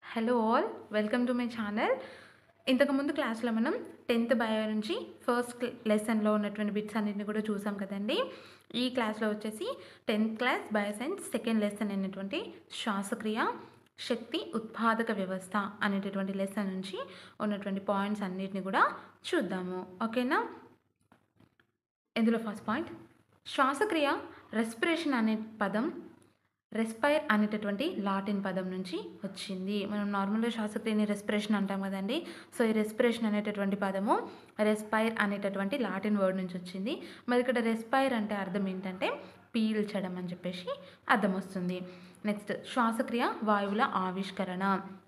hello all welcome to my channel ఇంతకుముందు క్లాస్లో మనం టెన్త్ బయో నుంచి ఫస్ట్ లెసన్లో ఉన్నటువంటి బిట్స్ అన్నింటిని కూడా చూసాం కదండి ఈ క్లాస్లో వచ్చేసి tenth class bio science second lesson అయినటువంటి శ్వాసక్రియ శక్తి ఉత్పాదక వ్యవస్థ అనేటటువంటి లెసన్ నుంచి ఉన్నటువంటి పాయింట్స్ అన్నిటిని కూడా చూద్దాము ఓకేనా ఇందులో ఫస్ట్ పాయింట్ శ్వాసక్రియ రెస్పిరేషన్ అనే పదం రెస్పైర్ అనేటటువంటి లాటిన్ పదం నుంచి వచ్చింది మనం నార్మల్గా శ్వాసక్రియని రెస్పిరేషన్ అంటాం కదండి సో ఈ రెస్పిరేషన్ అనేటటువంటి పదము రెస్పైర్ అనేటటువంటి లాటిన్ వర్డ్ నుంచి వచ్చింది మరి ఇక్కడ రెస్పైర్ అంటే అర్థం ఏంటంటే పీల్చడం అని చెప్పేసి అర్థం వస్తుంది నెక్స్ట్ శ్వాసక్రియ వాయువుల ఆవిష్కరణ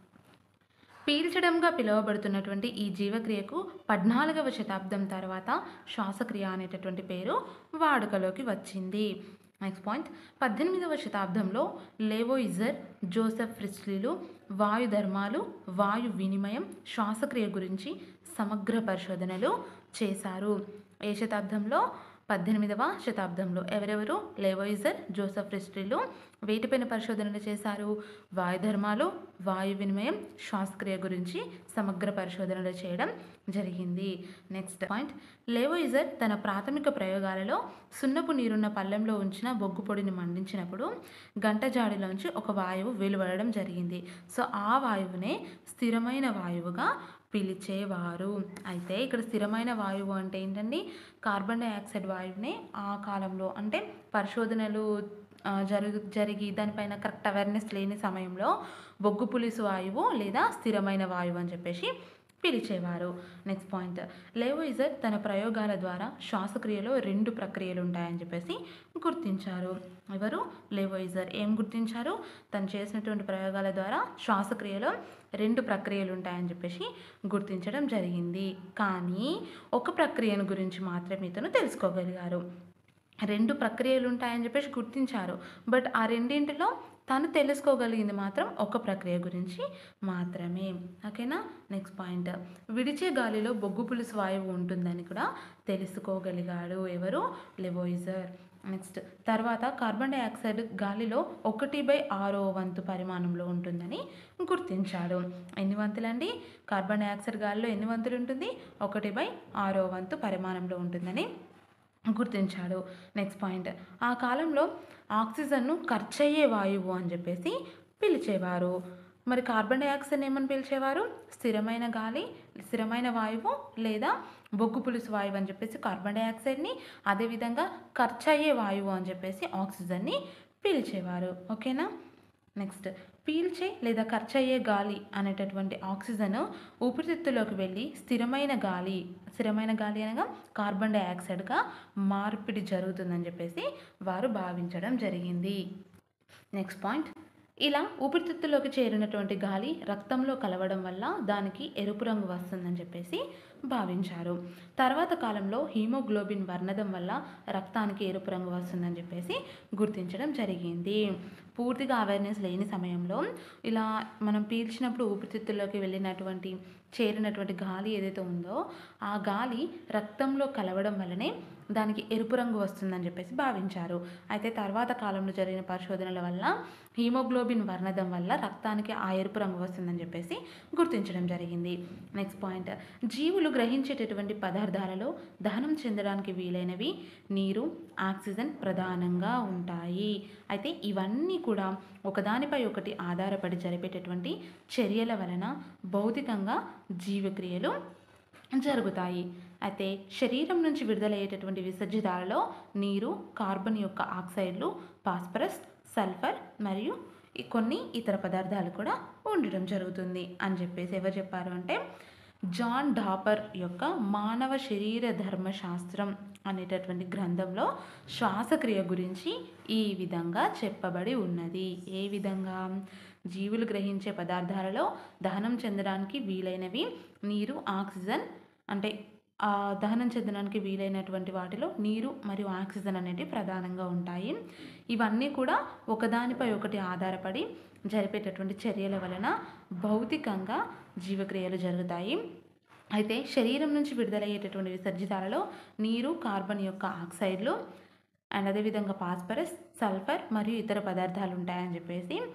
పీల్చడంగా పిలువబడుతున్నటువంటి ఈ జీవక్రియకు పద్నాలుగవ శతాబ్దం తర్వాత శ్వాసక్రియ అనేటటువంటి పేరు వాడుకలోకి వచ్చింది నెక్స్ట్ పాయింట్ పద్దెనిమిదవ శతాబ్దంలో లేవోయిజర్ జోసెఫ్ ఫ్రిస్లీలు వాయు ధర్మాలు వాయు వినిమయం శ్వాసక్రియ గురించి సమగ్ర పరిశోధనలు చేశారు ఏ శతాబ్దంలో పద్దెనిమిదవ శతాబ్దంలో ఎవరెవరు లేవోయిజర్ జోసెఫ్ ఫ్రిస్లీలు వేటిపైన పరిశోధనలు చేశారు వాయుధర్మాలు వాయు వినిమయం శ్వాసక్రియ గురించి సమగ్ర పరిశోధనలు చేయడం జరిగింది నెక్స్ట్ పాయింట్ లేవోయిజర్ తన ప్రాథమిక ప్రయోగాలలో సున్నపు నీరున్న పళ్ళెంలో ఉంచిన బొగ్గు పొడిని మండించినప్పుడు గంట జాడిలోంచి ఒక వాయువు వెలువడడం జరిగింది సో ఆ వాయువునే స్థిరమైన వాయువుగా పిలిచేవారు అయితే ఇక్కడ స్థిరమైన వాయువు అంటే ఏంటండి కార్బన్ డైఆక్సైడ్ వాయువునే ఆ కాలంలో అంటే పరిశోధనలు ఆ, జరుగు జరిగి దానిపైన కరెక్ట్ అవేర్నెస్ లేని సమయంలో బొగ్గు పులుసు వాయువు లేదా స్థిరమైన వాయువు అని చెప్పేసి పిలిచేవారు నెక్స్ట్ పాయింట్ లేవోయిజర్ తన ప్రయోగాల ద్వారా శ్వాసక్రియలో రెండు ప్రక్రియలు ఉంటాయని చెప్పేసి గుర్తించారు ఎవరు లేవోయిజర్ ఏం గుర్తించారు తను చేసినటువంటి ప్రయోగాల ద్వారా శ్వాసక్రియలో రెండు ప్రక్రియలు ఉంటాయని చెప్పేసి గుర్తించడం జరిగింది కానీ ఒక ప్రక్రియను గురించి మాత్రమే ఇతను తెలుసుకోగలిగారు రెండు ప్రక్రియలు ఉంటాయని చెప్పేసి గుర్తించారు బట్ ఆ రెండింటిలో తను తెలుసుకోగలిగింది మాత్రం ఒక ప్రక్రియ గురించి మాత్రమే ఓకేనా నెక్స్ట్ పాయింట్ విడిచే గాలిలో బొగ్గు పులుసు వాయువు ఉంటుందని కూడా తెలుసుకోగలిగాడు ఎవరు లెవోయిజర్ నెక్స్ట్ తర్వాత కార్బన్ డైఆక్సైడ్ గాలిలో ఒకటి బై ఆరో వంతు పరిమాణంలో ఉంటుందని గుర్తించాడు ఎన్ని వంతులండి కార్బన్ డైఆక్సైడ్ గాలిలో ఎన్ని వంతులు ఉంటుంది ఒకటి బై ఆరో వంతు పరిమాణంలో ఉంటుందని గుర్తించాడు నెక్స్ట్ పాయింట్ ఆ కాలంలో ఆక్సిజన్ను ఖర్చయ్యే వాయువు అని చెప్పేసి పిలిచేవారు మరి కార్బన్ డైఆక్సైడ్ ఏమని పిలిచేవారు స్థిరమైన గాలి స్థిరమైన వాయువు లేదా బొగ్గు పులుసు వాయువు అని చెప్పేసి కార్బన్ డైఆక్సైడ్ని అదేవిధంగా ఖర్చయ్యే వాయువు అని చెప్పేసి ఆక్సిజన్ని పిలిచేవారు ఓకేనా నెక్స్ట్ పీల్చే లేదా ఖర్చయ్యే గాలి అనేటటువంటి ఆక్సిజన్ ఊపిరితిత్తులోకి వెళ్ళి స్థిరమైన గాలి స్థిరమైన గాలి అనగా కార్బన్ డైఆక్సైడ్గా మార్పిడి జరుగుతుందని చెప్పేసి వారు భావించడం జరిగింది నెక్స్ట్ పాయింట్ ఇలా ఊపిరితిత్తులోకి చేరినటువంటి గాలి రక్తంలో కలవడం వల్ల దానికి ఎరుపు రంగు వస్తుందని చెప్పేసి భావించారు తర్వాత కాలంలో హీమోగ్లోబిన్ వర్ణదం వల్ల రక్తానికి ఎరుపు రంగు వస్తుందని చెప్పేసి గుర్తించడం జరిగింది పూర్తిగా అవేర్నెస్ లేని సమయంలో ఇలా మనం పీల్చినప్పుడు ఊపిరితిత్తుల్లోకి వెళ్ళినటువంటి చేరినటువంటి గాలి ఏదైతే ఉందో ఆ గాలి రక్తంలో కలవడం వల్లనే దానికి ఎరుపు రంగు వస్తుందని చెప్పేసి భావించారు అయితే తర్వాత కాలంలో జరిగిన పరిశోధనల వల్ల హీమోగ్లోబిన్ వర్ణదం వల్ల రక్తానికి ఆ ఎరుపు రంగు వస్తుందని చెప్పేసి గుర్తించడం జరిగింది నెక్స్ట్ పాయింట్ జీవులు గ్రహించేటటువంటి పదార్థాలలో దహనం చెందడానికి వీలైనవి నీరు ఆక్సిజన్ ప్రధానంగా ఉంటాయి అయితే ఇవన్నీ కూడా ఒకదానిపై ఒకటి ఆధారపడి జరిపేటటువంటి చర్యల వలన భౌతికంగా జీవక్రియలు జరుగుతాయి అయితే శరీరం నుంచి విడుదలయ్యేటటువంటి విసర్జితాలలో నీరు కార్బన్ యొక్క ఆక్సైడ్లు ఫాస్ఫరస్ సల్ఫర్ మరియు ఈ కొన్ని ఇతర పదార్థాలు కూడా ఉండడం జరుగుతుంది అని చెప్పేసి ఎవరు చెప్పారు అంటే జాన్ డాపర్ యొక్క మానవ శరీర ధర్మశాస్త్రం అనేటటువంటి గ్రంథంలో శ్వాసక్రియ గురించి ఈ విధంగా చెప్పబడి ఉన్నది ఏ విధంగా జీవులు గ్రహించే పదార్థాలలో దహనం చెందడానికి వీలైనవి నీరు ఆక్సిజన్ అంటే ఆ దహనం చెందడానికి వీలైనటువంటి వాటిలో నీరు మరియు ఆక్సిజన్ అనేవి ప్రధానంగా ఉంటాయి ఇవన్నీ కూడా ఒకదానిపై ఒకటి ఆధారపడి జరిపేటటువంటి చర్యల వలన భౌతికంగా జీవక్రియలు జరుగుతాయి అయితే శరీరం నుంచి విడుదలయ్యేటటువంటి విసర్జితాలలో నీరు కార్బన్ యొక్క ఆక్సైడ్లు అండ్ అదేవిధంగా ఫాస్ఫరస్ సల్ఫర్ మరియు ఇతర పదార్థాలు ఉంటాయని చెప్పేసి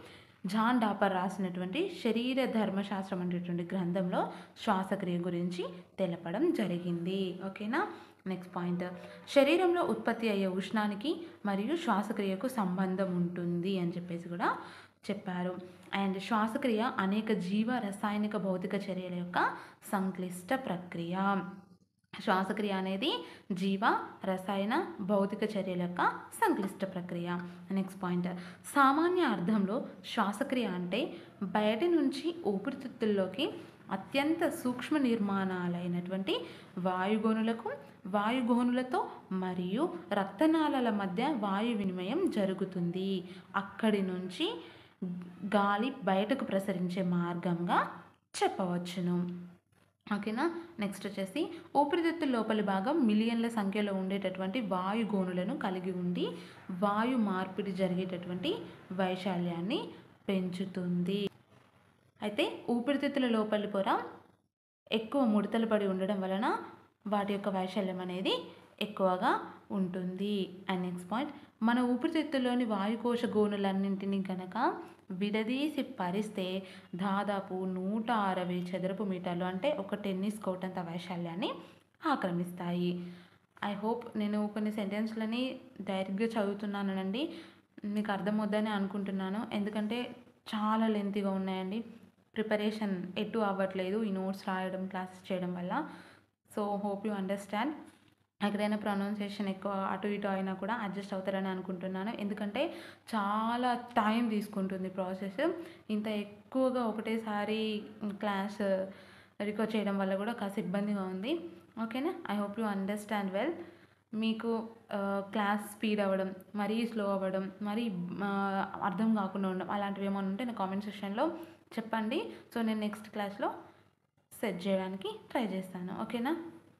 జాన్ డాపర్ రాసినటువంటి శరీర ధర్మశాస్త్రం అనేటువంటి గ్రంథంలో శ్వాసక్రియ గురించి తెలపడం జరిగింది ఓకేనా నెక్స్ట్ పాయింట్ శరీరంలో ఉత్పత్తి అయ్యే ఉష్ణానికి మరియు శ్వాసక్రియకు సంబంధం ఉంటుంది అని చెప్పేసి కూడా చెప్పారు అండ్ శ్వాసక్రియ అనేక జీవ రసాయనిక భౌతిక చర్యల యొక్క సంక్లిష్ట ప్రక్రియ శ్వాసక్రియ అనేది జీవ రసాయన భౌతిక చర్యల యొక్క సంక్లిష్ట ప్రక్రియ నెక్స్ట్ పాయింట్ సామాన్య అర్థంలో శ్వాసక్రియ అంటే బయట నుంచి ఊపిరితిత్తుల్లోకి అత్యంత సూక్ష్మ నిర్మాణాలైనటువంటి వాయుగోనులకు వాయుగోనులతో మరియు రక్తనాళాల మధ్య వాయు వినిమయం జరుగుతుంది అక్కడి నుంచి గాలి బయటకు ప్రసరించే మార్గంగా చెప్పవచ్చును ఓకేనా నెక్స్ట్ వచ్చేసి ఊపిరితిత్తుల లోపలి భాగం మిలియన్ల సంఖ్యలో ఉండేటటువంటి వాయుగోనులను కలిగి ఉండి వాయు మార్పిడి జరిగేటటువంటి వైశాల్యాన్ని పెంచుతుంది అయితే ఊపిరితిత్తుల లోపలి పొర ఎక్కువ ముడతలు పడి ఉండడం వలన వాటి యొక్క వైశాల్యం అనేది ఎక్కువగా ఉంటుంది అండ్ నెక్స్ట్ పాయింట్ మన ఊపిరితిత్తుల్లోని వాయుకోశ గోనులన్నింటినీ కనుక విడదీసి పరిస్తే దాదాపు నూట అరవై చదరపు మీటర్లు అంటే ఒక టెన్నిస్ కోర్ట్ అంత వైశాల్యాన్ని ఆక్రమిస్తాయి ఐ హోప్ నేను కొన్ని సెంటెన్స్లని డైరెక్ట్గా చదువుతున్నానండి మీకు అర్థమవుద్దని అనుకుంటున్నాను ఎందుకంటే చాలా లెంతీగా ఉన్నాయండి ప్రిపరేషన్ ఎటు అవ్వట్లేదు ఈ నోట్స్ రాయడం క్లాసెస్ చేయడం వల్ల సో హోప్ యూ అండర్స్టాండ్ ఎక్కడైనా ప్రొనౌన్సియేషన్ ఎక్కువ అటు ఇటు అయినా కూడా అడ్జస్ట్ అవుతారని అనుకుంటున్నాను ఎందుకంటే చాలా టైం తీసుకుంటుంది ప్రాసెస్ ఇంత ఎక్కువగా ఒకటేసారి క్లాస్ రికార్డ్ చేయడం వల్ల కూడా కాస్త ఇబ్బందిగా ఉంది ఓకేనా I hope you understand well మీకు క్లాస్ స్పీడ్ అవ్వడం మరీ స్లో అవ్వడం మరీ ఆ, అర్థం కాకుండా ఉండడం అలాంటివి ఏమైనా ఉంటే నా కామెంట్ సెక్షన్లో చెప్పండి సో నేను నెక్స్ట్ క్లాస్లో సెట్ చేయడానికి ట్రై చేస్తాను ఓకేనా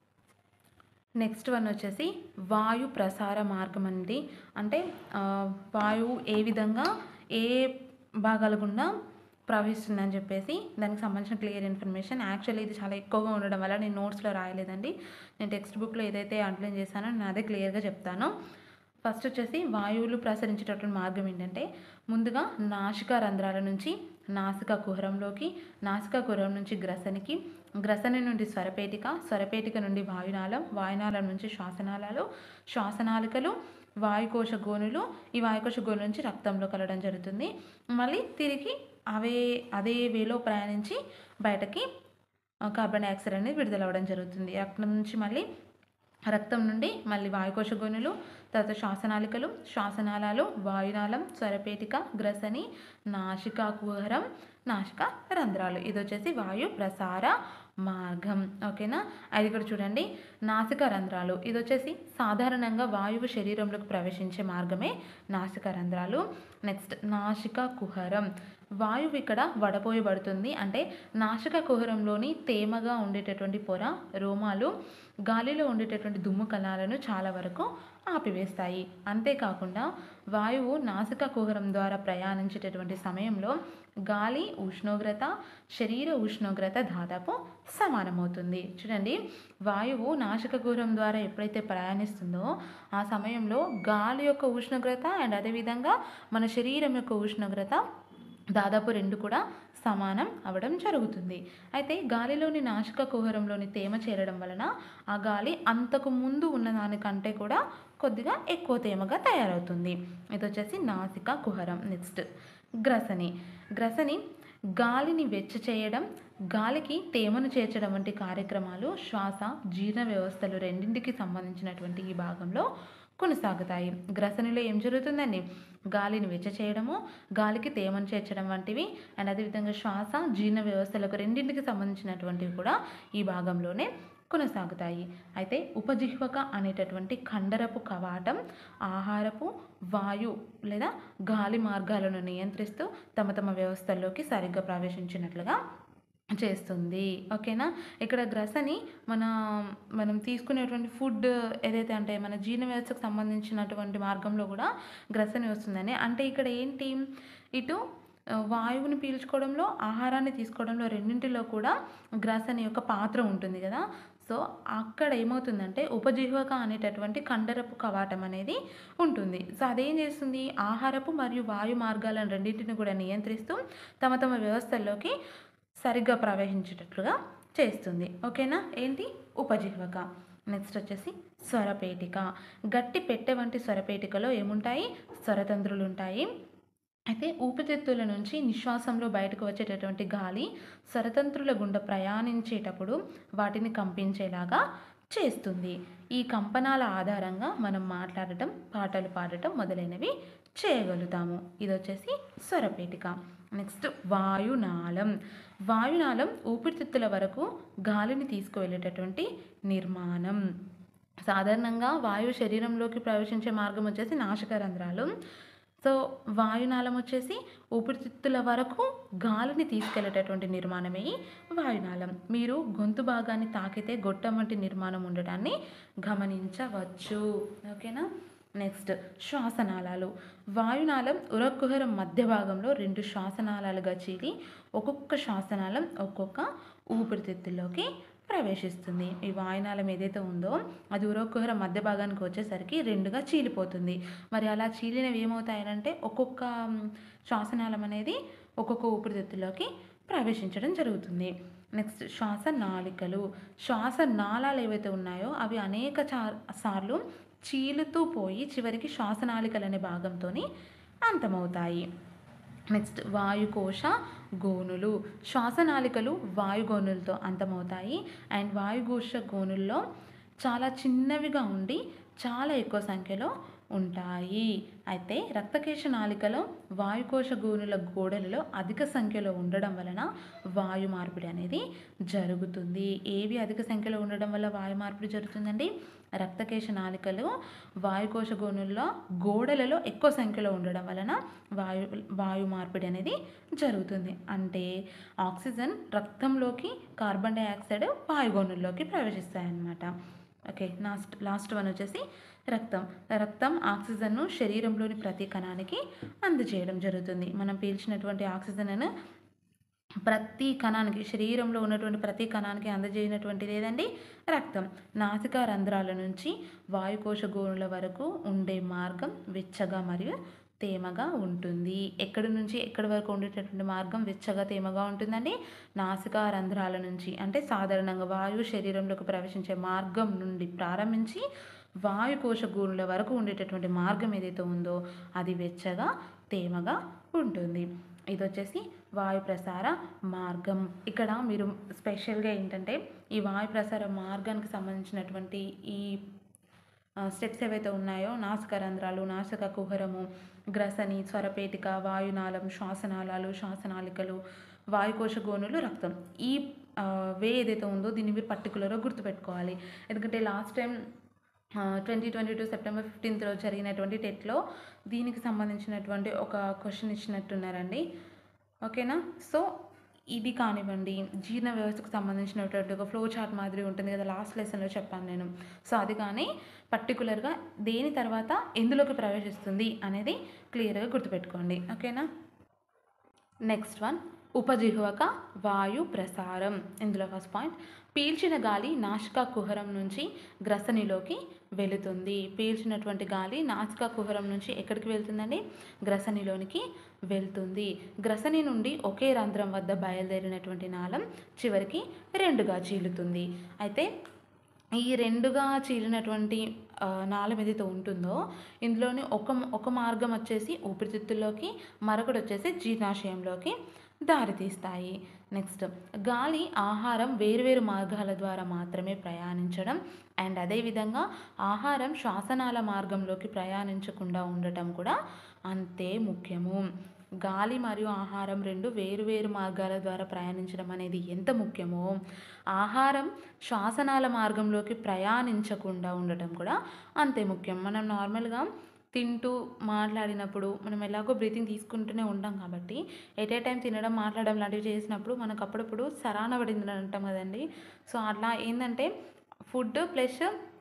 నెక్స్ట్ వన్ వచ్చేసి వాయు ప్రసార మార్గం అండి అంటే ఆ, వాయువు ఏ విధంగా ఏ భాగాల గుండా ప్రవహిస్తుందని చెప్పేసి దానికి సంబంధించిన క్లియర్ ఇన్ఫర్మేషన్ యాక్చువల్లీ ఇది చాలా ఎక్కువగా ఉండడం వల్ల నేను నోట్స్లో రాయలేదండి నేను టెక్స్ట్ బుక్లో ఏదైతే అండర్లైన్ చేశానో నేను అదే క్లియర్గా చెప్తాను ఫస్ట్ వచ్చేసి వాయువులు ప్రసరించేటటువంటి మార్గం ఏంటంటే ముందుగా నాసికా రంధ్రాల నుంచి నాసికా కుహరంలోకి నాసికా కుహరం నుంచి గ్రసనికి గ్రసని నుండి స్వరపేటిక స్వరపేటిక నుండి వాయునాళం వాయునాళం నుంచి శ్వాసనాళాలు శ్వాసనాళికలు వాయుకోశ గోనులు ఈ వాయుకోశ గోనుల నుంచి రక్తంలో కలవడం జరుగుతుంది మళ్ళీ తిరిగి అవే అదే వేలో ప్రయాణించి బయటకి ఆ, కార్బన్ డైఆక్సైడ్ అనేది విడుదలవ్వడం జరుగుతుంది రక్తం నుంచి మళ్ళీ రక్తం నుండి మళ్ళీ వాయుకోశ గోనులు తర్వాత శ్వాసనాళికలు శ్వాసనాళాలు వాయునాళం స్వరపేటిక గ్రసని నాసికా కుహరం నాసిక రంధ్రాలు ఇది వచ్చేసి వాయు ప్రసార మార్గం ఓకేనా అది కూడా చూడండి నాసిక రంధ్రాలు ఇది వచ్చేసి సాధారణంగా వాయువు శరీరంలోకి ప్రవేశించే మార్గమే నాసిక రంధ్రాలు నెక్స్ట్ నాసిక కుహరం వాయువు ఇక్కడ వడపోయబడుతుంది అంటే నాసిక కుహరంలోని తేమగా ఉండేటటువంటి పొర రోమాలు గాలిలో ఉండేటటువంటి దుమ్ము కణాలను చాలా వరకు ఆపివేస్తాయి అంతేకాకుండా వాయువు నాసిక కుహరం ద్వారా ప్రయాణించేటటువంటి సమయంలో గాలి ఉష్ణోగ్రత శరీర ఉష్ణోగ్రత దాదాపు సమానమవుతుంది చూడండి వాయువు నాసిక కుహరం ద్వారా ఎప్పుడైతే ప్రయాణిస్తుందో ఆ సమయంలో గాలి యొక్క ఉష్ణోగ్రత అండ్ అదేవిధంగా మన శరీరం యొక్క ఉష్ణోగ్రత దాదాపు రెండు కూడా సమానం అవ్వడం జరుగుతుంది అయితే గాలిలోని నాసిక కుహరంలోని తేమ చేరడం వలన ఆ గాలి అంతకు ముందు ఉన్న దానికంటే కూడా కొద్దిగా ఎక్కువ తేమగా తయారవుతుంది ఇది వచ్చేసి నాసిక కుహరం నెక్స్ట్ గ్రసని గ్రసని గాలిని వెచ్చ చేయడం గాలికి తేమను చేర్చడం వంటి కార్యక్రమాలు శ్వాస జీర్ణ వ్యవస్థలు రెండింటికి సంబంధించినటువంటి ఈ భాగంలో కొనసాగుతాయి గ్రసనిలో ఏం జరుగుతుందండి గాలిని వెచ్చ చేయడము గాలికి తేమను చేర్చడం వంటివి అండ్ అదేవిధంగా శ్వాస జీర్ణ వ్యవస్థలకు రెండింటికి సంబంధించినటువంటివి కూడా ఈ భాగంలోనే కొనసాగుతాయి అయితే ఉపజిహ్వక అనేటటువంటి కండరపు కవాటం ఆహారపు వాయు లేదా గాలి మార్గాలను నియంత్రిస్తూ తమ తమ వ్యవస్థల్లోకి సరిగ్గా ప్రవేశించినట్లుగా చేస్తుంది ఓకేనా ఇక్కడ గ్రసని మన మనం తీసుకునేటువంటి ఫుడ్ ఏదైతే అంటే మన జీర్ణ వ్యవస్థకు సంబంధించినటువంటి మార్గంలో కూడా గ్రసని వస్తుందని అంటే ఇక్కడ ఏంటి ఇటు ఆ, వాయువుని పీల్చుకోవడంలో ఆహారాన్ని తీసుకోవడంలో రెండింటిలో కూడా గ్రసని యొక్క పాత్ర ఉంటుంది కదా సో అక్కడ ఏమవుతుందంటే ఉపజిహ్వక అనేటటువంటి కండరపు కవాటం అనేది ఉంటుంది సో అదేం చేస్తుంది ఆహారపు మరియు వాయు మార్గాలను రెండింటిని కూడా నియంత్రిస్తూ తమ తమ వ్యవస్థల్లోకి సరిగ్గా ప్రవహించేటట్లుగా చేస్తుంది ఓకేనా ఏంటి ఉపజిహ్వక నెక్స్ట్ వచ్చేసి స్వరపేటిక గట్టి పెట్టె వంటి స్వరపేటికలో ఏముంటాయి స్వరతంత్రులు ఉంటాయి అయితే ఊపిరితిత్తుల నుంచి నిశ్వాసంలో బయటకు వచ్చేటటువంటి గాలి స్వరతంత్రుల గుండా ప్రయాణించేటప్పుడు వాటిని కంపించేలాగా చేస్తుంది ఈ కంపనాల ఆధారంగా మనం మాట్లాడటం పాటలు పాడటం మొదలైనవి చేయగలుగుతాము ఇది వచ్చేసి స్వరపేటిక నెక్స్ట్ వాయునాళం వాయునాళం ఊపిరితిత్తుల వరకు గాలిని తీసుకువెళ్ళేటటువంటి నిర్మాణం సాధారణంగా వాయువు శరీరంలోకి ప్రవేశించే మార్గం వచ్చేసి నాసిక రంధ్రాలు సో వాయునాళం వచ్చేసి ఊపిరితిత్తుల వరకు గాలిని తీసుకెళ్లేటటువంటి నిర్మాణమే ఈ వాయునాళం మీరు గొంతు భాగాన్ని తాకితే గొట్టం వంటి నిర్మాణం ఉండడాన్ని గమనించవచ్చు ఓకేనా నెక్స్ట్ శ్వాసనాళాలు వాయునాళం ఉరకుహరం మధ్య భాగంలో రెండు శ్వాసనాళాలుగా చీలి ఒక్కొక్క శ్వాసనాళం ఒక్కొక్క ఊపిరితిత్తుల్లోకి ప్రవేశిస్తుంది ఈ వాయునాళం ఏదైతే ఉందో అది ఉరకుహర మధ్య భాగానికి వచ్చేసరికి రెండుగా చీలిపోతుంది మరి అలా చీలినవి ఏమవుతాయంటే ఒక్కొక్క మ్, శ్వాసనాళం అనేది ఒక్కొక్క ఊపిరితిత్తులోకి ప్రవేశించడం జరుగుతుంది నెక్స్ట్ శ్వాస నాళికలు శ్వాస నాళాలు ఏవైతే ఉన్నాయో అవి అనేక చా సార్లు చీలుతూ పోయి చివరికి శ్వాసనాళికలు అనే భాగంతో అంతమవుతాయి నెక్స్ట్ వాయుకోశ గోనులు శ్వాసనాళికలు వాయుగోనులతో అంతమవుతాయి అండ్ వాయుకోశ గోనుల్లో చాలా చిన్నవిగా ఉండి చాలా ఎక్కువ సంఖ్యలో ఉంటాయి అయితే రక్తకేశ నాళికలో వాయుకోశ గోనుల గోడలలో అధిక సంఖ్యలో ఉండడం వలన వాయు మార్పిడి అనేది జరుగుతుంది ఏవి అధిక సంఖ్యలో ఉండడం వల్ల వాయు మార్పిడి జరుగుతుందండి రక్తకేశ నాళికలు వాయుకోశ గోనుల్లో గోడలలో ఎక్కువ సంఖ్యలో ఉండడం వలన వాయు వాయు మార్పిడి అనేది జరుగుతుంది అంటే ఆక్సిజన్ రక్తంలోకి కార్బన్ డైఆక్సైడ్ వాయుగోనుల్లోకి ప్రవేశిస్తాయన్నమాట ఓకే లాస్ట్ లాస్ట్ వన్ వచ్చేసి రక్తం రక్తం ఆక్సిజన్ను శరీరంలోని ప్రతి కణానికి అందజేయడం జరుగుతుంది మనం పీల్చినటువంటి ఆక్సిజన్ను ప్రతి కణానికి శరీరంలో ఉన్నటువంటి ప్రతి కణానికి అందజేయనటువంటిది ఏదండి రక్తం నాసికా రంధ్రాల నుంచి వాయుకోశ గోనుల వరకు ఉండే మార్గం వెచ్చగా మరియు తేమగా ఉంటుంది ఎక్కడి నుంచి ఎక్కడి వరకు ఉండేటటువంటి మార్గం వెచ్చగా తేమగా ఉంటుందండి నాసికా రంధ్రాల నుంచి అంటే సాధారణంగా వాయువు శరీరంలోకి ప్రవేశించే మార్గం నుండి ప్రారంభించి వాయుకోశ గోనుల వరకు ఉండేటటువంటి మార్గం ఏదైతే ఉందో అది వెచ్చగా తేమగా ఉంటుంది ఇది వచ్చేసి వాయు ప్రసార మార్గం ఇక్కడ మీరు స్పెషల్గా ఏంటంటే ఈ వాయు ప్రసార మార్గానికి సంబంధించినటువంటి ఈ స్టెప్స్ ఏవైతే ఉన్నాయో నాసిక రంధ్రాలు నాసిక కుహరము గ్రసని స్వరపేటిక వాయునాళం శ్వాసనాళాలు శ్వాసనాళికలు వాయుకోశ గోనులు రక్తం ఈ వే ఏదైతే ఉందో దీన్ని మీరు పర్టికులర్గా గుర్తుపెట్టుకోవాలి ఎందుకంటే last time twenty twenty two September fifteenth రోజు జరిగినటువంటి టెట్లో దీనికి సంబంధించినటువంటి ఒక క్వశ్చన్ ఇచ్చినట్టున్నారండి ఓకేనా సో ఇది కానివ్వండి జీర్ణ వ్యవస్థకు సంబంధించినటువంటి ఒక ఫ్లో చార్ట్ మాదిరి ఉంటుంది కదా లాస్ట్ లెసన్లో చెప్పాను నేను సో అది కానీ పర్టికులర్గా దేని తర్వాత ఎందులోకి ప్రవేశిస్తుంది అనేది క్లియర్గా గుర్తుపెట్టుకోండి ఓకేనా నెక్స్ట్ వన్ ఉపజిహ్వక వాయు ప్రసారం ఇందులో ఫస్ట్ పాయింట్ పీల్చిన గాలి నాసికా కుహరం నుంచి గ్రసనిలోకి వెళుతుంది పీల్చినటువంటి గాలి నాసికా కుహరం నుంచి ఎక్కడికి వెళ్తుందండి గ్రసనిలోనికి వెళ్తుంది గ్రసని నుండి ఒకే రంధ్రం వద్ద బయలుదేరినటువంటి నాళం చివరికి రెండుగా చీలుతుంది అయితే ఈ రెండుగా చీలినటువంటి ఆ, నాళం ఏదైతే ఉంటుందో ఇందులోని ఒక ఒక మార్గం వచ్చేసి ఊపిరితిత్తుల్లోకి మరొకటి వచ్చేసి జీర్ణాశయంలోకి దారితీస్తాయి నెక్స్ట్ గాలి ఆహారం వేరువేరు మార్గాల ద్వారా మాత్రమే ప్రయాణించడం అండ్ అదేవిధంగా ఆహారం శ్వాసనాళ మార్గంలోకి ప్రయాణించకుండా ఉండటం కూడా అంతే ముఖ్యము గాలి మరియు ఆహారం రెండు వేరువేరు మార్గాల ద్వారా ప్రయాణించడం అనేది ఎంత ముఖ్యమో ఆహారం శ్వాసనాళ మార్గంలోకి ప్రయాణించకుండా ఉండటం కూడా అంతే ముఖ్యం మనం నార్మల్గా తింటూ మాట్లాడినప్పుడు మనం ఎలాగో బ్రీతింగ్ తీసుకుంటూనే ఉంటాం కాబట్టి ఎట్ ఏ టైం తినడం మాట్లాడడం లాంటివి చేసినప్పుడు మనకు అప్పుడప్పుడు సరాన పడింది అని అంటాం కదండి సో అట్లా ఏంటంటే ఫుడ్ ప్లస్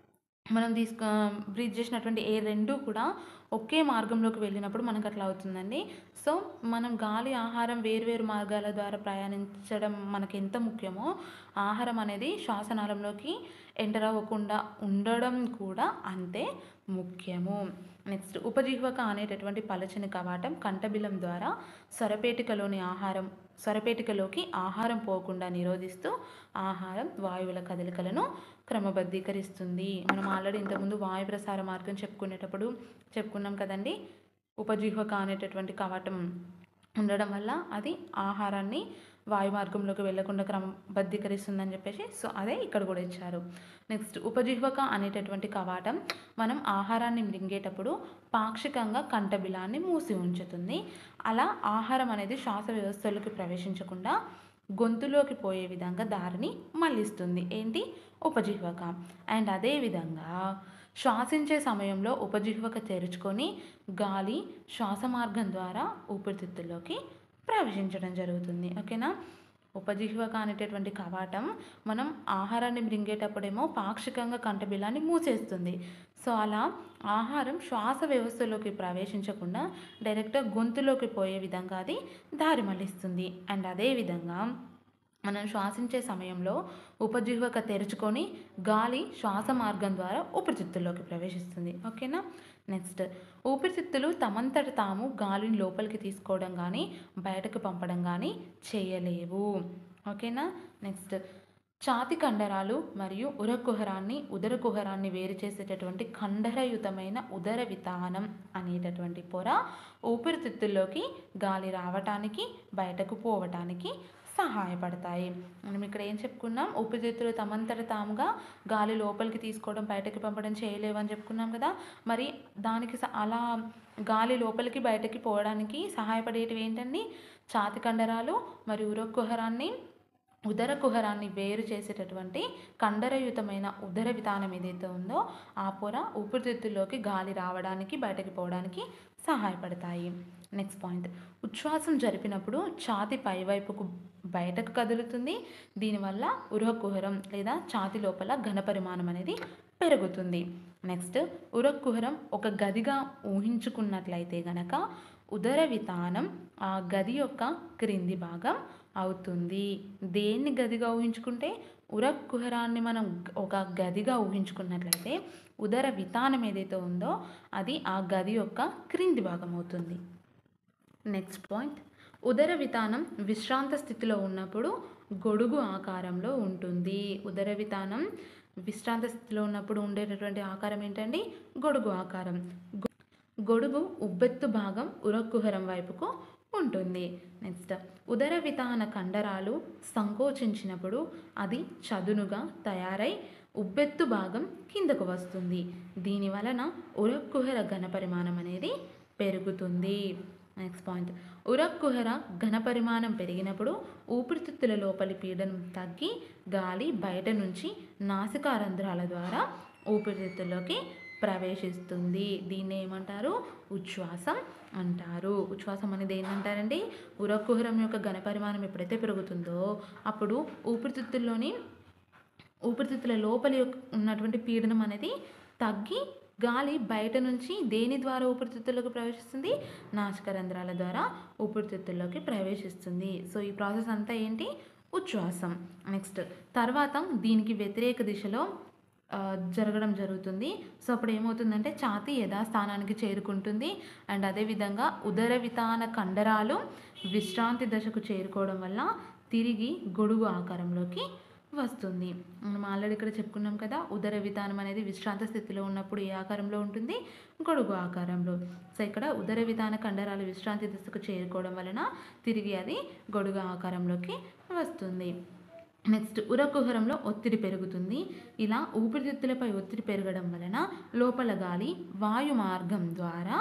మనం తీసుకు బ్రీత్ చేసినటువంటి ఏ రెండు కూడా ఒకే మార్గంలోకి వెళ్ళినప్పుడు మనకు అట్లా అవుతుందండి సో మనం గాలి ఆహారం వేరువేరు మార్గాల ద్వారా ప్రయాణించడం మనకి ఎంత ముఖ్యమో ఆహారం అనేది శ్వాసనాళంలోకి ఎంటర్ అవ్వకుండా ఉండడం కూడా అంతే ముఖ్యము నెక్స్ట్ ఉపజీవక అనేటటువంటి పలచని కవాటం కంఠబిలం ద్వారా స్వరపేటికలోని ఆహారం స్వరపేటికలోకి ఆహారం పోకుండా నిరోధిస్తూ ఆహారం వాయువుల కదలికలను క్రమబద్ధీకరిస్తుంది మనం ఆల్రెడీ ఇంతకుముందు వాయు ప్రసార మార్గం చెప్పుకునేటప్పుడు చెప్పుకున్నాం కదండి ఉపజీవక అనేటటువంటి కవాటం ఉండడం వల్ల అది ఆహారాన్ని వాయు మార్గంలోకి వెళ్లకుండా క్రమబద్ధీకరిస్తుందని చెప్పేసి సో అదే ఇక్కడ కూడా ఇచ్చారు నెక్స్ట్ ఉపజిహ్వక అనేటటువంటి కవాటం మనం ఆహారాన్ని మింగేటప్పుడు పాక్షికంగా కంఠబిలాన్ని మూసి ఉంచుతుంది అలా ఆహారం అనేది శ్వాస వ్యవస్థలోకి ప్రవేశించకుండా గొంతులోకి పోయే విధంగా దారిని మళ్ళిస్తుంది ఏంటి ఉపజిహ్వక అండ్ అదేవిధంగా శ్వాసించే సమయంలో ఉపజిహ్వక తెరుచుకొని గాలి శ్వాస మార్గం ద్వారా ఊపిరితిత్తుల్లోకి ప్రవేశించడం జరుగుతుంది ఓకేనా ఉపజిహ్వక అనేటటువంటి కవాటం మనం ఆహారాన్ని మృంగేటప్పుడేమో పాక్షికంగా కంఠబిలాన్ని మూసేస్తుంది సో అలా ఆహారం శ్వాస వ్యవస్థలోకి ప్రవేశించకుండా డైరెక్ట్గా గొంతులోకి పోయే విధంగా అది దారి మళ్ళిస్తుంది అండ్ అదేవిధంగా మనం శ్వాసించే సమయంలో ఉపజిహ్వక తెరుచుకొని గాలి శ్వాస మార్గం ద్వారా ఊపిరితిత్తుల్లోకి ప్రవేశిస్తుంది ఓకేనా నెక్స్ట్ ఊపిరితిత్తులు తమంతట తాము గాలిని లోపలికి తీసుకోవడం కానీ బయటకు పంపడం కానీ చేయలేవు ఓకేనా నెక్స్ట్ ఛాతి కండరాలు మరియు ఉర కుహరాన్ని ఉదర కుహరాన్ని వేరు చేసేటటువంటి కండరయుతమైన ఉదర వితానం అనేటటువంటి పొర ఊపిరితిత్తుల్లోకి గాలి రావటానికి బయటకు పోవటానికి సహాయపడతాయి మనం ఇక్కడ ఏం చెప్పుకున్నాం ఊపిరితిత్తులు తమంతట తాముగా గాలి లోపలికి తీసుకోవడం బయటకి పంపడం చేయలేవు అని చెప్పుకున్నాం కదా మరి దానికి స- అలా గాలి లోపలికి బయటకి పోవడానికి సహాయపడేటివి ఏంటండి ఛాతి కండరాలు మరియు ఉర కుహరాన్ని ఉదర కుహరాన్ని వేరు చేసేటటువంటి కండరయుతమైన ఉదర విధానం ఏదైతే ఉందో ఆ పొర ఊపిరితిత్తుల్లోకి గాలి రావడానికి బయటకి పోవడానికి సహాయపడతాయి నెక్స్ట్ పాయింట్ ఉచ్ఛ్వాసం జరిపినప్పుడు ఛాతి పైవైపుకు బయటకు కదులుతుంది దీనివల్ల ఉరహ కుహరం లేదా ఛాతి లోపల ఘన పరిమాణం అనేది పెరుగుతుంది నెక్స్ట్ ఉరహ కుహరం ఒక గదిగా ఊహించుకున్నట్లయితే గనక ఉదర వితానం ఆ గది యొక్క క్రింది భాగం అవుతుంది దేన్ని గదిగా ఊహించుకుంటే ఉర కుహరాన్ని మనం ఒక గదిగా ఊహించుకున్నట్లయితే ఉదర వితానం ఏదైతే ఉందో అది ఆ గది యొక్క క్రింది భాగం అవుతుంది నెక్స్ట్ పాయింట్ ఉదర వితానం విశ్రాంత స్థితిలో ఉన్నప్పుడు గొడుగు ఆకారంలో ఉంటుంది ఉదర వితానం విశ్రాంత స్థితిలో ఉన్నప్పుడు ఉండేటటువంటి ఆకారం ఏంటండి గొడుగు ఆకారం గొ- గొడుగు ఉబ్బెత్తు భాగం ఉరకుహరం వైపుకు ఉంటుంది నెక్స్ట్ ఉదర వితాన కండరాలు సంకోచించినప్పుడు అది చదునుగా తయారై ఉబ్బెత్తు భాగం కిందకు వస్తుంది దీని వలన ఉరక్కుహర ఘనపరిమాణం అనేది పెరుగుతుంది నెక్స్ట్ పాయింట్ ఉరక్కుహర ఘనపరిమాణం పెరిగినప్పుడు ఊపిరితిత్తుల లోపలి పీడనం తగ్గి గాలి బయట నుంచి నాసికా రంధ్రాల ద్వారా ఊపిరితిత్తుల్లోకి ప్రవేశిస్తుంది దీన్ని ఏమంటారు ఉచ్ఛ్వాసం అంటారు ఉచ్ఛ్వాసం అనేది ఏంటంటారండి ఉరకుహరం యొక్క ఘనపరిమాణం ఎప్పుడైతే పెరుగుతుందో అప్పుడు ఊపిరితిత్తుల్లోని ఊపిరితిత్తుల లోపలి యొక్క- ఉన్నటువంటి పీడనం అనేది తగ్గి గాలి బయట నుంచి దేని ద్వారా ఊపిరితిత్తుల్లోకి ప్రవేశిస్తుంది నాసిక రంధ్రాల ద్వారా ఊపిరితిత్తుల్లోకి ప్రవేశిస్తుంది సో ఈ ప్రాసెస్ అంతా ఏంటి ఉచ్ఛ్వాసం నెక్స్ట్ తర్వాత దీనికి వ్యతిరేక దిశలో ఆ, జరగడం జరుగుతుంది సో అప్పుడు ఏమవుతుందంటే ఛాతీ యథాస్థానానికి చేరుకుంటుంది అండ్ అదేవిధంగా ఉదర వితాన కండరాలు విశ్రాంతి దశకు చేరుకోవడం వల్ల తిరిగి గొడుగు ఆకారంలోకి వస్తుంది మనం ఆల్రెడీ ఇక్కడ చెప్పుకున్నాం కదా ఉదర విధానం అనేది విశ్రాంత స్థితిలో ఉన్నప్పుడు ఏ ఆకారంలో ఉంటుంది గొడుగు ఆకారంలో సో ఇక్కడ ఉదర విధాన కండరాలు విశ్రాంతి దశకు చేరుకోవడం వలన తిరిగి అది గొడుగు ఆకారంలోకి వస్తుంది నెక్స్ట్ ఉరకుహరంలో ఒత్తిడి పెరుగుతుంది ఇలా ఊపిరితిత్తులపై ఒత్తిడి పెరగడం వలన లోపల గాలి వాయు మార్గం ద్వారా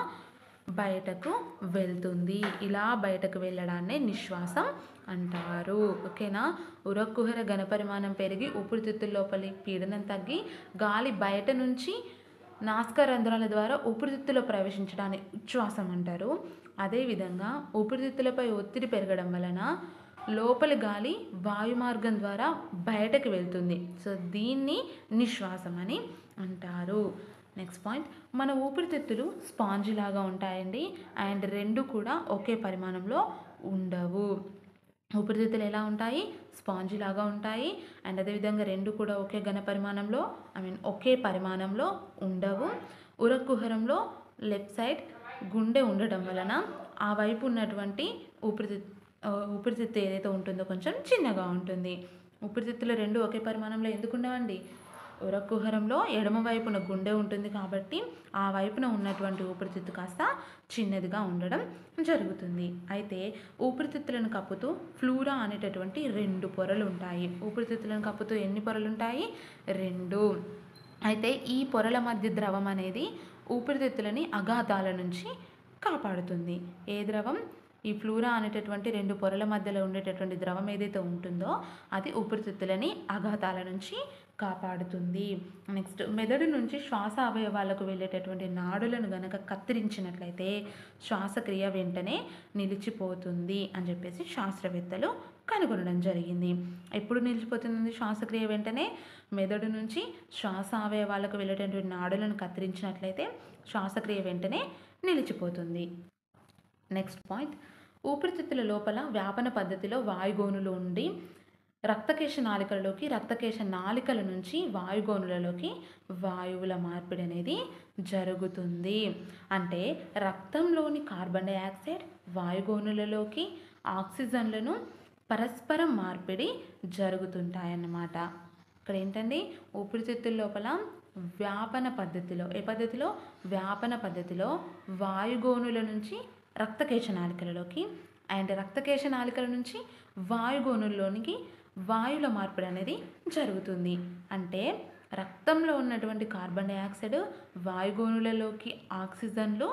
బయటకు వెళ్తుంది ఇలా బయటకు వెళ్ళడాన్నే నిశ్వాసం అంటారు ఓకేనా ఉరకుహర ఘనపరిమాణం పెరిగి ఊపిరితిత్తుల లోపలి పీడనం తగ్గి గాలి బయట నుంచి నాసికా రంధ్రాల ద్వారా ఊపిరితిత్తులో ప్రవేశించడాన్ని ఉచ్ఛ్వాసం అంటారు అదేవిధంగా ఊపిరితిత్తులపై ఒత్తిడి పెరగడం వలన లోపలి గాలి వాయు మార్గం ద్వారా బయటకు వెళ్తుంది సో దీన్ని నిశ్వాసం అని అంటారు నెక్స్ట్ పాయింట్ మన ఊపిరితిత్తులు స్పాంజ్ లాగా ఉంటాయండి అండ్ రెండు కూడా ఒకే పరిమాణంలో ఉండవు ఊపిరితిత్తులు ఎలా ఉంటాయి స్పాంజీ లాగా ఉంటాయి అండ్ అదేవిధంగా రెండు కూడా ఒకే ఘన పరిమాణంలో ఐ మీన్ ఒకే పరిమాణంలో ఉండవు ఉరకుహరంలో లెఫ్ట్ సైడ్ గుండె ఉండటం వలన ఆ వైపు ఉన్నటువంటి ఊపిరితిత్తు ఆ, ఊపిరితిత్తు ఏదైతే ఉంటుందో కొంచెం చిన్నగా ఉంటుంది ఊపిరితిత్తులు రెండు ఒకే పరిమాణంలో ఎందుకు ఉండవండి ఉరకుహరంలో ఎడమ వైపున గుండె ఉంటుంది కాబట్టి ఆ వైపున ఉన్నటువంటి ఊపిరితిత్తు కాస్త చిన్నదిగా ఉండడం జరుగుతుంది అయితే ఊపిరితిత్తులను కప్పుతూ ఫ్లూరా అనేటటువంటి రెండు పొరలు ఉంటాయి ఊపిరితిత్తులను కప్పుతూ ఎన్ని పొరలు ఉంటాయి రెండు అయితే ఈ పొరల మధ్య ద్రవం అనేది ఊపిరితిత్తులని అఘాతాల నుంచి కాపాడుతుంది ఏ ద్రవం ఈ ఫ్లూరా అనేటటువంటి రెండు పొరల మధ్యలో ఉండేటటువంటి ద్రవం ఏదైతే ఉంటుందో అది ఊపిరితిత్తులని అఘాతాల నుంచి కాపాడుతుంది నెక్స్ట్ మెదడు నుంచి శ్వాస అవయవాలకు వెళ్ళేటటువంటి నాడులను గనక కత్తిరించినట్లయితే శ్వాసక్రియ వెంటనే నిలిచిపోతుంది అని చెప్పేసి శాస్త్రవేత్తలు కనుగొనడం జరిగింది ఎప్పుడు నిలిచిపోతుంది శ్వాసక్రియ వెంటనే మెదడు నుంచి శ్వాస అవయవాలకు వెళ్ళేటటువంటి నాడులను కత్తిరించినట్లయితే శ్వాసక్రియ వెంటనే నిలిచిపోతుంది నెక్స్ట్ పాయింట్ ఊపిరితిత్తుల లోపల వ్యాపన పద్ధతిలో వాయుగోనులు ఉండి రక్తకేశ నాళికలలోకి రక్తకేశ నాళికల నుంచి వాయుగోనులలోకి వాయువుల మార్పిడి అనేది జరుగుతుంది అంటే రక్తంలోని కార్బన్ డైఆక్సైడ్ వాయుగోనులలోకి ఆక్సిజన్లను పరస్పరం మార్పిడి జరుగుతుంటాయన్నమాట ఇక్కడ ఏంటండి ఊపిరితిత్తుల లోపల వ్యాపన పద్ధతిలో ఏ పద్ధతిలో వ్యాపన పద్ధతిలో వాయుగోనుల నుంచి రక్తకేశ నాళికలలోకి అండ్ రక్తకేశ నాళికల నుంచి వాయుగోనుల్లోనికి వాయువుల మార్పిడి అనేది జరుగుతుంది అంటే రక్తంలో ఉన్నటువంటి కార్బన్ డైఆక్సైడ్ వాయుగోనులలోకి ఆక్సిజన్లు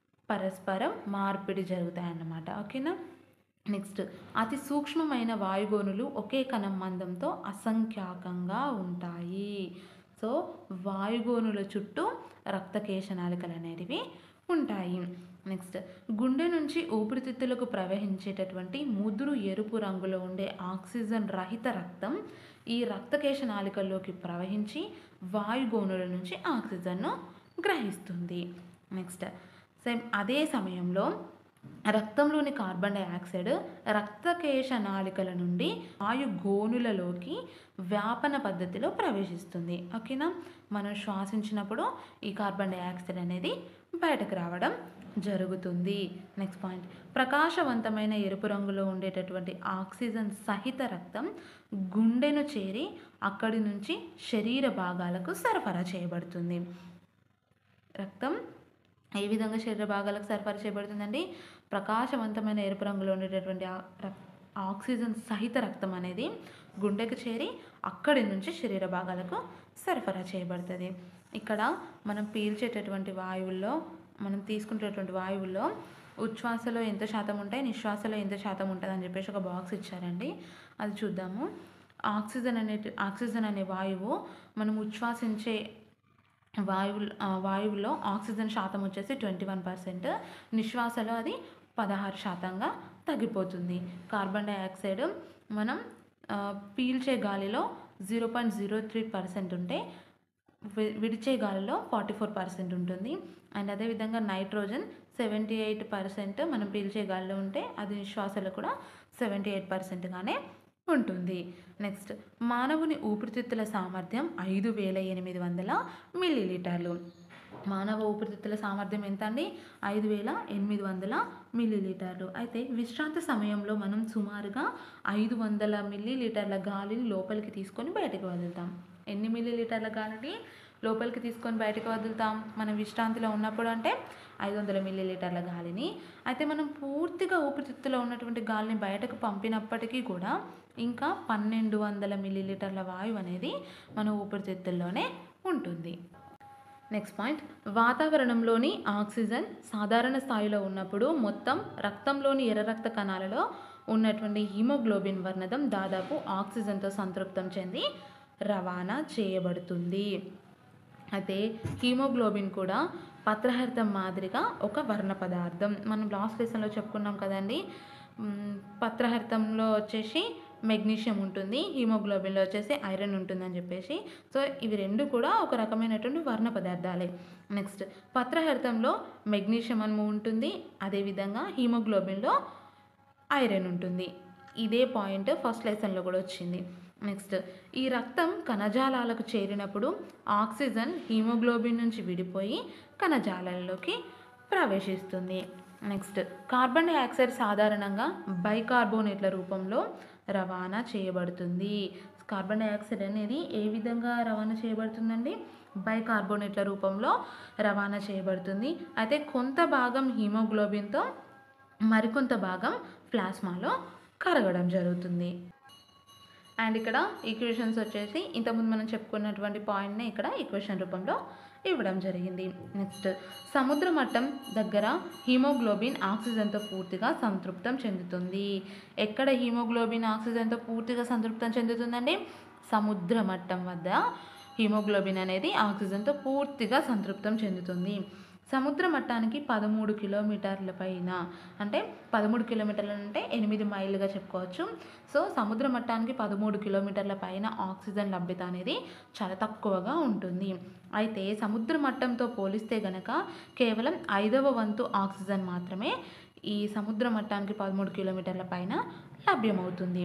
పరస్పరం మార్పిడి జరుగుతాయన్నమాట ఓకేనా నెక్స్ట్ అతి సూక్ష్మమైన వాయుగోనులు ఒకే కణం మందంతో అసంఖ్యాకంగా ఉంటాయి సో వాయుగోనుల చుట్టూ రక్తకేశ నాళికలు అనేటివి ఉంటాయి నెక్స్ట్ గుండె నుంచి ఊపిరితిత్తులకు ప్రవహించేటటువంటి ముదురు ఎరుపు రంగులో ఉండే ఆక్సిజన్ రహిత రక్తం ఈ రక్తకేశ నాళికల్లోకి ప్రవహించి వాయుగోనుల నుంచి ఆక్సిజన్ను గ్రహిస్తుంది నెక్స్ట్ సేమ్ అదే సమయంలో రక్తంలోని కార్బన్ డైఆక్సైడ్ రక్తకేశ నాళికల నుండి వాయు గోనులలోకి వ్యాపన పద్ధతిలో ప్రవేశిస్తుంది ఓకేనా మనం శ్వాసించినప్పుడు ఈ కార్బన్ డైఆక్సైడ్ అనేది బయటకు రావడం జరుగుతుంది నెక్స్ట్ పాయింట్ ప్రకాశవంతమైన ఎరుపు రంగులో ఉండేటటువంటి ఆక్సిజన్ సహిత రక్తం గుండెను చేరి అక్కడి నుంచి శరీర భాగాలకు సరఫరా చేయబడుతుంది రక్తం ఏ విధంగా శరీర భాగాలకు సరఫరా చేయబడుతుందండి ప్రకాశవంతమైన ఎరుపు రంగులో ఉండేటటువంటి ఆ రక్- ఆక్సిజన్ సహిత రక్తం అనేది గుండెకు చేరి అక్కడి నుంచి శరీర భాగాలకు సరఫరా చేయబడుతుంది ఇక్కడ మనం పీల్చేటటువంటి వాయువుల్లో మనం తీసుకునేటటువంటి వాయువుల్లో ఉచ్ఛ్వాసలో ఎంత శాతం ఉంటాయి నిశ్వాసలో ఎంత శాతం ఉంటుంది అని చెప్పేసి ఒక బాక్స్ ఇచ్చారండి అది చూద్దాము ఆక్సిజన్ అనే ఆక్సిజన్ అనే వాయువు మనం ఉచ్ఛ్వాసించే వాయువు వాయువులో ఆక్సిజన్ శాతం వచ్చేసి ట్వంటీ వన్ పర్సెంట్ నిశ్వాసలో అది పదహారు శాతంగా తగ్గిపోతుంది కార్బన్ డైఆక్సైడ్ మనం ఆ, పీల్చే గాలిలో zero point zero three percent ఉంటే వి- విడిచే గాలిలో ఫార్టీ ఫోర్ పర్సెంట్ ఉంటుంది అండ్ అదేవిధంగా నైట్రోజన్ సెవెంటీ ఎయిట్ పర్సెంట్ మనం పీల్చే గాలిలో ఉంటే అది నిశ్వాసలో కూడా సెవెంటీ ఎయిట్ పర్సెంట్గానే ఉంటుంది నెక్స్ట్ మానవుని ఊపిరితిత్తుల సామర్థ్యం ఐదు వేల ఎనిమిది వందల మిల్లీలీటర్లు మానవ ఊపిరితిత్తుల సామర్థ్యం ఎంత అండి ఐదు వేల ఎనిమిది వందల మిల్లీలీటర్లు అయితే విశ్రాంతి సమయంలో మనం సుమారుగా ఐదు వందల మిల్లీలీటర్ల గాలిని లోపలికి తీసుకొని బయటకు వదులుతాం ఎన్ని మిల్లీలీటర్ల గాలిని లోపలికి తీసుకొని బయటకు వదులుతాం మనం విశ్రాంతిలో ఉన్నప్పుడు అంటే ఐదు వందల మిల్లీలీటర్ల గాలిని అయితే మనం పూర్తిగా ఊపిరితిత్తులో ఉన్నటువంటి గాలిని బయటకు పంపినప్పటికీ కూడా ఇంకా పన్నెండు వందల మిల్లీలీటర్ల వాయువు అనేది మన ఊపిరితిత్తుల్లోనే ఉంటుంది నెక్స్ట్ పాయింట్ వాతావరణంలోని ఆక్సిజన్ సాధారణ స్థాయిలో ఉన్నప్పుడు మొత్తం రక్తంలోని ఎర్ర రక్త కణాలలో ఉన్నటువంటి హిమోగ్లోబిన్ వర్ణదం దాదాపు ఆక్సిజన్తో సంతృప్తం చెంది రవాణా చేయబడుతుంది అయితే హీమోగ్లోబిన్ కూడా పత్రహరితం మాదిరిగా ఒక వర్ణ పదార్థం మనం లాస్ట్ లెసన్లో చెప్పుకున్నాం కదండి మ్, పత్రహరితంలో వచ్చేసి మెగ్నీషియం ఉంటుంది హీమోగ్లోబిన్లో వచ్చేసి ఐరన్ ఉంటుందని చెప్పేసి సో ఇవి రెండు కూడా ఒక రకమైనటువంటి వర్ణ పదార్థాలే నెక్స్ట్ పత్రహరితంలో మెగ్నీషియం అను ఉంటుంది అదేవిధంగా హీమోగ్లోబిన్లో ఐరన్ ఉంటుంది ఇదే పాయింట్ ఫస్ట్ లెసన్లో కూడా వచ్చింది నెక్స్ట్ ఈ రక్తం కణజాలాలకు చేరినప్పుడు ఆక్సిజన్ హీమోగ్లోబిన్ నుంచి విడిపోయి కణజాలాల్లోకి ప్రవేశిస్తుంది నెక్స్ట్ కార్బన్ డైఆక్సైడ్ సాధారణంగా బైకార్బోనేట్ల రూపంలో రవాణా చేయబడుతుంది కార్బన్ డైఆక్సైడ్ అనేది ఏ విధంగా రవాణా చేయబడుతుందండి బైకార్బోనేట్ల రూపంలో రవాణా చేయబడుతుంది అయితే కొంత భాగం హీమోగ్లోబిన్తో మరికొంత భాగం ప్లాస్మాలో కరగడం జరుగుతుంది అండ్ ఇక్కడ ఈక్వేషన్స్ వచ్చేసి ఇంతకుముందు మనం చెప్పుకున్నటువంటి పాయింట్ని ఇక్కడ ఈక్వేషన్ రూపంలో ఇవ్వడం జరిగింది నెక్స్ట్ సముద్ర మట్టం దగ్గర హీమోగ్లోబిన్ ఆక్సిజన్తో పూర్తిగా సంతృప్తం చెందుతుంది ఎక్కడ హీమోగ్లోబిన్ ఆక్సిజన్తో పూర్తిగా సంతృప్తం చెందుతుందండి సముద్ర మట్టం వద్ద హీమోగ్లోబిన్ అనేది ఆక్సిజన్తో పూర్తిగా సంతృప్తం చెందుతుంది సముద్ర మట్టానికి పదమూడు కిలోమీటర్ల పైన అంటే పదమూడు కిలోమీటర్లు అంటే ఎనిమిది మైళ్ళుగా చెప్పుకోవచ్చు సో సముద్ర మట్టానికి పదమూడు కిలోమీటర్ల పైన ఆక్సిజన్ లభ్యత అనేది చాలా తక్కువగా ఉంటుంది అయితే సముద్ర మట్టంతో పోలిస్తే గనక కేవలం ఐదవ వంతు ఆక్సిజన్ మాత్రమే ఈ సముద్ర మట్టానికి పదమూడు కిలోమీటర్ల పైన లభ్యమవుతుంది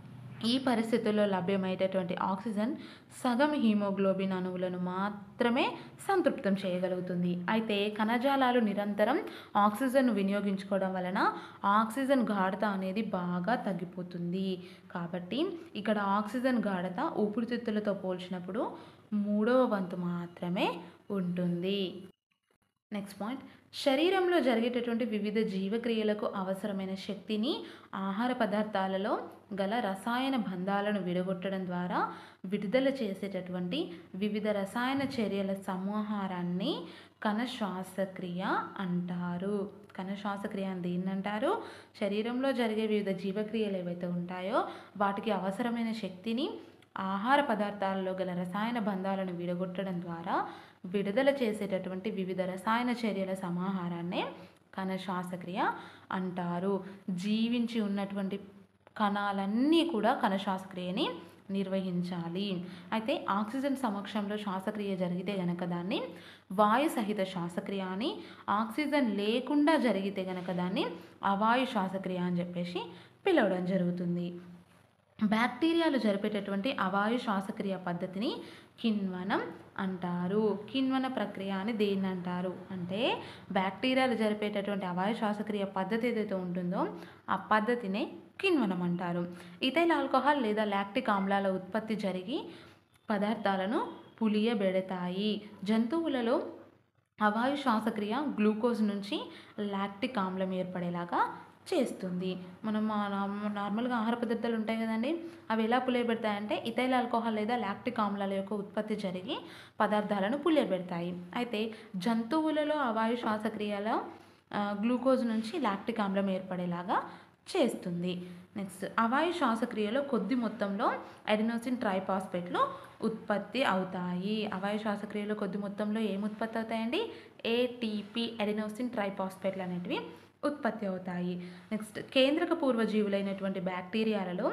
ఈ పరిస్థితుల్లో లభ్యమయ్యేటటువంటి ఆక్సిజన్ సగం హీమోగ్లోబిన్ అణువులను మాత్రమే సంతృప్తం చేయగలుగుతుంది అయితే కణజాలాలు నిరంతరం ఆక్సిజన్ వినియోగించుకోవడం వలన ఆక్సిజన్ గాఢత అనేది బాగా తగ్గిపోతుంది కాబట్టి ఇక్కడ ఆక్సిజన్ గాఢత ఊపిరితిత్తులతో పోల్చినప్పుడు మూడవ వంతు మాత్రమే ఉంటుంది నెక్స్ట్ పాయింట్ శరీరంలో జరిగేటటువంటి వివిధ జీవక్రియలకు అవసరమైన శక్తిని ఆహార పదార్థాలలో గల రసాయన బంధాలను విడగొట్టడం ద్వారా విడుదల చేసేటటువంటి వివిధ రసాయన చర్యల సమూహారాన్ని కణ శ్వాసక్రియ అంటారు కణ శ్వాసక్రియ అని దేన్ని అంటారు శరీరంలో జరిగే వివిధ జీవక్రియలు ఏవైతే ఉంటాయో వాటికి అవసరమైన శక్తిని ఆహార పదార్థాలలో గల రసాయన బంధాలను విడగొట్టడం ద్వారా విడుదల చేసేటటువంటి వివిధ రసాయన చర్యల సమాహారాన్నే కణ శ్వాసక్రియ అంటారు జీవించి ఉన్నటువంటి కణాలన్నీ కూడా కణ శ్వాసక్రియని నిర్వహించాలి అయితే ఆక్సిజన్ సమక్షంలో శ్వాసక్రియ జరిగితే గనక దాన్ని వాయు సహిత శ్వాసక్రియ అని ఆక్సిజన్ లేకుండా జరిగితే గనక దాన్ని అవాయు శ్వాసక్రియ అని చెప్పేసి పిలవడం జరుగుతుంది బ్యాక్టీరియాలు జరిపేటటువంటి అవాయు శ్వాసక్రియ పద్ధతిని కిణ్వనం అంటారు కిణ్వన ప్రక్రియ అని దేన్ని అంటారు అంటే బ్యాక్టీరియాలు జరిపేటటువంటి అవాయు శ్వాసక్రియ పద్ధతి ఏదైతే ఉంటుందో ఆ పద్ధతినే కిణ్వనం అంటారు ఇథైల్ ఆల్కహాల్ లేదా లాక్టిక్ ఆమ్లాల ఉత్పత్తి జరిగి పదార్థాలను పులియబెడతాయి జంతువులలో అవాయు శ్వాసక్రియ గ్లూకోజ్ నుంచి లాక్టిక్ ఆమ్లం ఏర్పడేలాగా చేస్తుంది మనం మా నార్మ- నార్మల్గా ఆహార పదార్థాలు ఉంటాయి కదండి అవి ఎలా పులియబెడతాయంటే ఇథైల్ ఆల్కహాల్ లేదా లాక్టిక్ ఆమ్లాల యొక్క ఉత్పత్తి జరిగి పదార్థాలను పులియబెడతాయి అయితే జంతువులలో అవాయు శ్వాసక్రియలో ఆ, గ్లూకోజ్ నుంచి లాక్టిక్ ఆమ్లం ఏర్పడేలాగా చేస్తుంది నెక్స్ట్ అవాయు శ్వాసక్రియలో కొద్ది మొత్తంలో ఎడినోసిన్ ట్రైపాస్పేట్లు ఉత్పత్తి అవుతాయి అవాయు శ్వాసక్రియలో కొద్ది మొత్తంలో ఏం ఉత్పత్తి అవుతాయండి ఏటీపీ ఎడినోసిన్ ట్రైపాస్పేట్లు అనేటివి ఉత్పత్తి అవుతాయి నెక్స్ట్ కేంద్రక పూర్వజీవులైనటువంటి బ్యాక్టీరియాలలో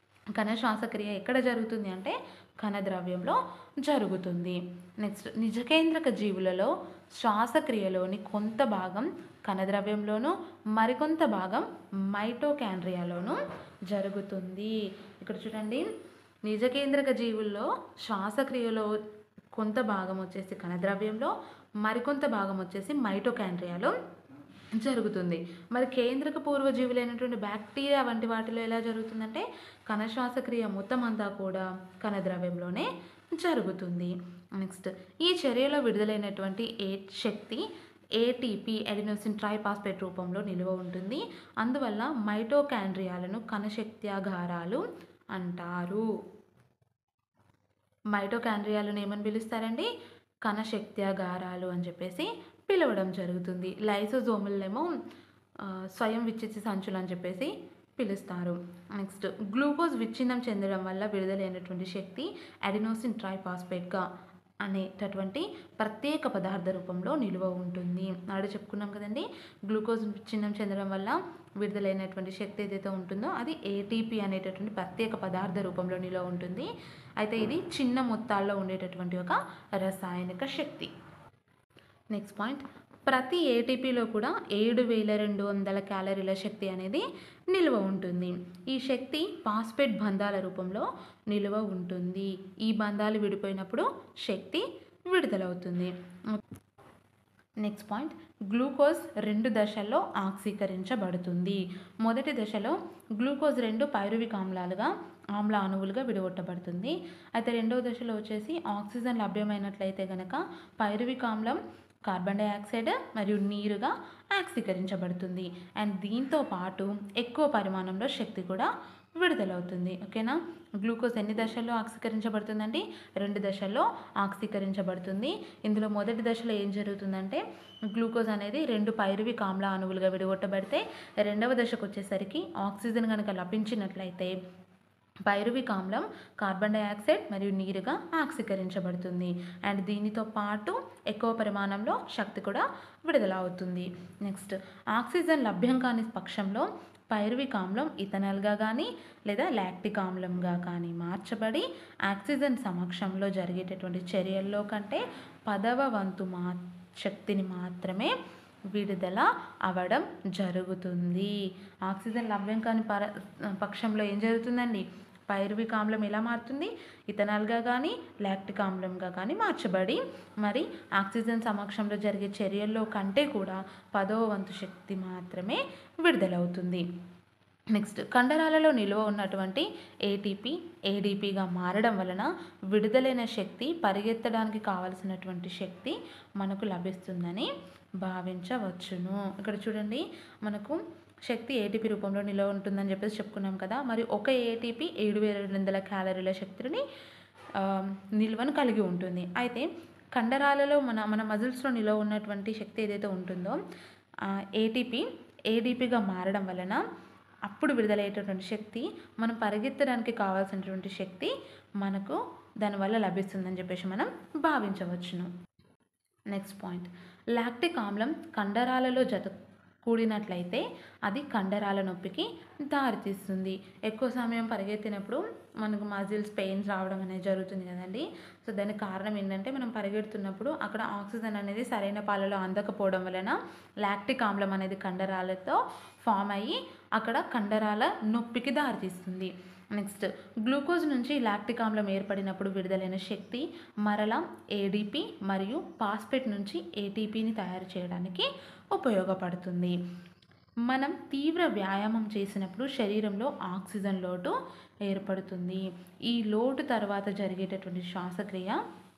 కణ శ్వాసక్రియ ఎక్కడ జరుగుతుంది అంటే కణద్రవ్యంలో జరుగుతుంది నెక్స్ట్ నిజకేంద్రక జీవులలో శ్వాసక్రియలోని కొంత భాగం కణద్రవ్యంలోను మరికొంత భాగం మైటోకాండ్రియాలోను జరుగుతుంది ఇక్కడ చూడండి నిజకేంద్రక జీవుల్లో శ్వాసక్రియలో కొంత భాగం వచ్చేసి కణద్రవ్యంలో మరికొంత భాగం వచ్చేసి మైటోకాండ్రియాలో జరుగుతుంది మరి కేంద్రక పూర్వజీవులైనటువంటి బ్యాక్టీరియా వంటి వాటిలో ఎలా జరుగుతుందంటే కణ శ్వాసక్రియ మొత్తం అంతా కూడా కణద్రవ్యంలోనే జరుగుతుంది నెక్స్ట్ ఈ చర్యలో విడుదలైనటువంటి ఏ శక్తి ఏటీపీ ఎడినోసిన్ ట్రైపాస్పేట్ రూపంలో నిల్వ ఉంటుంది అందువల్ల మైటోకాండ్రియాలను కణశక్త్యాగారాలు అంటారు మైటోకాండ్రియాలను ఏమని పిలుస్తారండి కణశక్త్యాగారాలు అని చెప్పేసి పిలవడం జరుగుతుంది లైసోజోములనేమో ఆ, స్వయం విచ్చిత సంచులు అని చెప్పేసి పిలుస్తారు నెక్స్ట్ గ్లూకోజ్ విచ్ఛిన్నం చెందడం వల్ల విడుదలైనటువంటి శక్తి అడినోసిన్ ట్రైపాస్పేట్గా అనేటటువంటి ప్రత్యేక పదార్థ రూపంలో నిలువ ఉంటుంది నాడు చెప్పుకున్నాం కదండి గ్లూకోజ్ విచ్ఛిన్నం చెందడం వల్ల విడుదలైనటువంటి శక్తి ఏదైతే ఉంటుందో అది ఏటీపీ అనేటటువంటి ప్రత్యేక పదార్థ రూపంలో నిలో ఉంటుంది అయితే ఇది చిన్న మొత్తాల్లో ఉండేటటువంటి ఒక రసాయనిక శక్తి నెక్స్ట్ పాయింట్ ప్రతి ఏటీపీలో కూడా ఏడు వేల రెండు వందల క్యాలరీల శక్తి అనేది నిల్వ ఉంటుంది ఈ శక్తి పాస్పేట్ బంధాల రూపంలో నిల్వ ఉంటుంది ఈ బంధాలు విడిపోయినప్పుడు శక్తి విడుదలవుతుంది నెక్స్ట్ పాయింట్ గ్లూకోజ్ రెండు దశల్లో ఆక్సీకరించబడుతుంది మొదటి దశలో గ్లూకోజ్ రెండు పైరువిక్ ఆమ్లాలుగా ఆమ్ల అణువులుగా విడగొట్టబడుతుంది అయితే రెండవ దశలో వచ్చేసి ఆక్సిజన్ లభ్యమైనట్లయితే గనక పైరువిక్ ఆమ్లం కార్బన్ డైఆక్సైడ్ మరియు నీరుగా ఆక్సీకరించబడుతుంది అండ్ దీంతో పాటు ఎక్కువ పరిమాణంలో శక్తి కూడా విడుదలవుతుంది ఓకేనా గ్లూకోజ్ ఎన్ని దశల్లో ఆక్సీకరించబడుతుందండి రెండు దశల్లో ఆక్సీకరించబడుతుంది ఇందులో మొదటి దశలో ఏం జరుగుతుందంటే గ్లూకోజ్ అనేది రెండు పైరువిక్ ఆమ్ల అణువులుగా విడగొట్టబడితే రెండవ దశకు వచ్చేసరికి ఆక్సిజన్ కనుక లభించినట్లయితే పైరువిక్ ఆమ్లం కార్బన్ డైఆక్సైడ్ మరియు నీరుగా ఆక్సీకరించబడుతుంది అండ్ దీనితో పాటు ఎక్కువ పరిమాణంలో శక్తి కూడా విడుదల అవుతుంది నెక్స్ట్ ఆక్సిజన్ లభ్యం కాని పక్షంలో పైరువిక్ ఆమ్లం ఇథనాల్గా కానీ లేదా లాక్టిక్ ఆమ్లంగా కానీ మార్చబడి ఆక్సిజన్ సమక్షంలో జరిగేటటువంటి చర్యల్లో కంటే పదవ వంతు మా శక్తిని మాత్రమే విడుదల అవ్వడం జరుగుతుంది ఆక్సిజన్ లభ్యం కాని పర పక్షంలో ఏం జరుగుతుందండి పైరువిక్ ఆమ్లం ఎలా మారుతుంది ఇథనాల్గా కానీ లాక్టిక్ ఆమ్లంగా కానీ మార్చబడి మరి ఆక్సిజన్ సమక్షంలో జరిగే చర్యల్లో కంటే కూడా పదో వంతు శక్తి మాత్రమే విడుదలవుతుంది నెక్స్ట్ కండరాలలో నిల్వ ఉన్నటువంటి ఏటీపీ ఏడీపీగా మారడం వలన విడుదలైన శక్తి పరిగెత్తడానికి కావలసినటువంటి శక్తి మనకు లభిస్తుందని భావించవచ్చును ఇక్కడ చూడండి మనకు శక్తి ఏటీపీ రూపంలో నిల్వ ఉంటుందని చెప్పేసి చెప్పుకున్నాం కదా మరి ఒక ఏటీపీ ఏడు వేల రెండు వందల క్యాలరీల శక్తిని ఆ, నిల్వను కలిగి ఉంటుంది అయితే కండరాలలో మన మన మజిల్స్లో నిల్వ ఉన్నటువంటి శక్తి ఏదైతే ఉంటుందో ఏటీపీ ఏడీపీగా మారడం వలన అప్పుడు విడుదలయ్యేటటువంటి శక్తి మనం పరిగెత్తడానికి కావాల్సినటువంటి శక్తి మనకు దానివల్ల లభిస్తుందని చెప్పేసి మనం భావించవచ్చును నెక్స్ట్ పాయింట్ లాక్టిక్ ఆమ్లం కండరాలలో జత కూడినట్లయితే అది కండరాల నొప్పికి దారితీస్తుంది ఎక్కువ సమయం పరిగెత్తినప్పుడు మనకు మజిల్స్ పెయిన్స్ రావడం అనేది జరుగుతుంది కదండి సో దానికి కారణం ఏంటంటే మనం పరిగెడుతున్నప్పుడు అక్కడ ఆక్సిజన్ అనేది సరైన పాలలో అందకపోవడం వలన లాక్టిక్ ఆమ్లం అనేది కండరాలతో ఫామ్ అయ్యి అక్కడ కండరాల నొప్పికి దారితీస్తుంది నెక్స్ట్ గ్లూకోజ్ నుంచి లాక్టిక్ ఆమ్లం ఏర్పడినప్పుడు విడుదలైన శక్తి మరలా ఏడీపీ మరియు పాస్పేట్ నుంచి ఏటీపీని తయారు చేయడానికి ఉపయోగపడుతుంది మనం తీవ్ర వ్యాయామం చేసినప్పుడు శరీరంలో ఆక్సిజన్ లోటు ఏర్పడుతుంది ఈ లోటు తర్వాత జరిగేటటువంటి శ్వాసక్రియ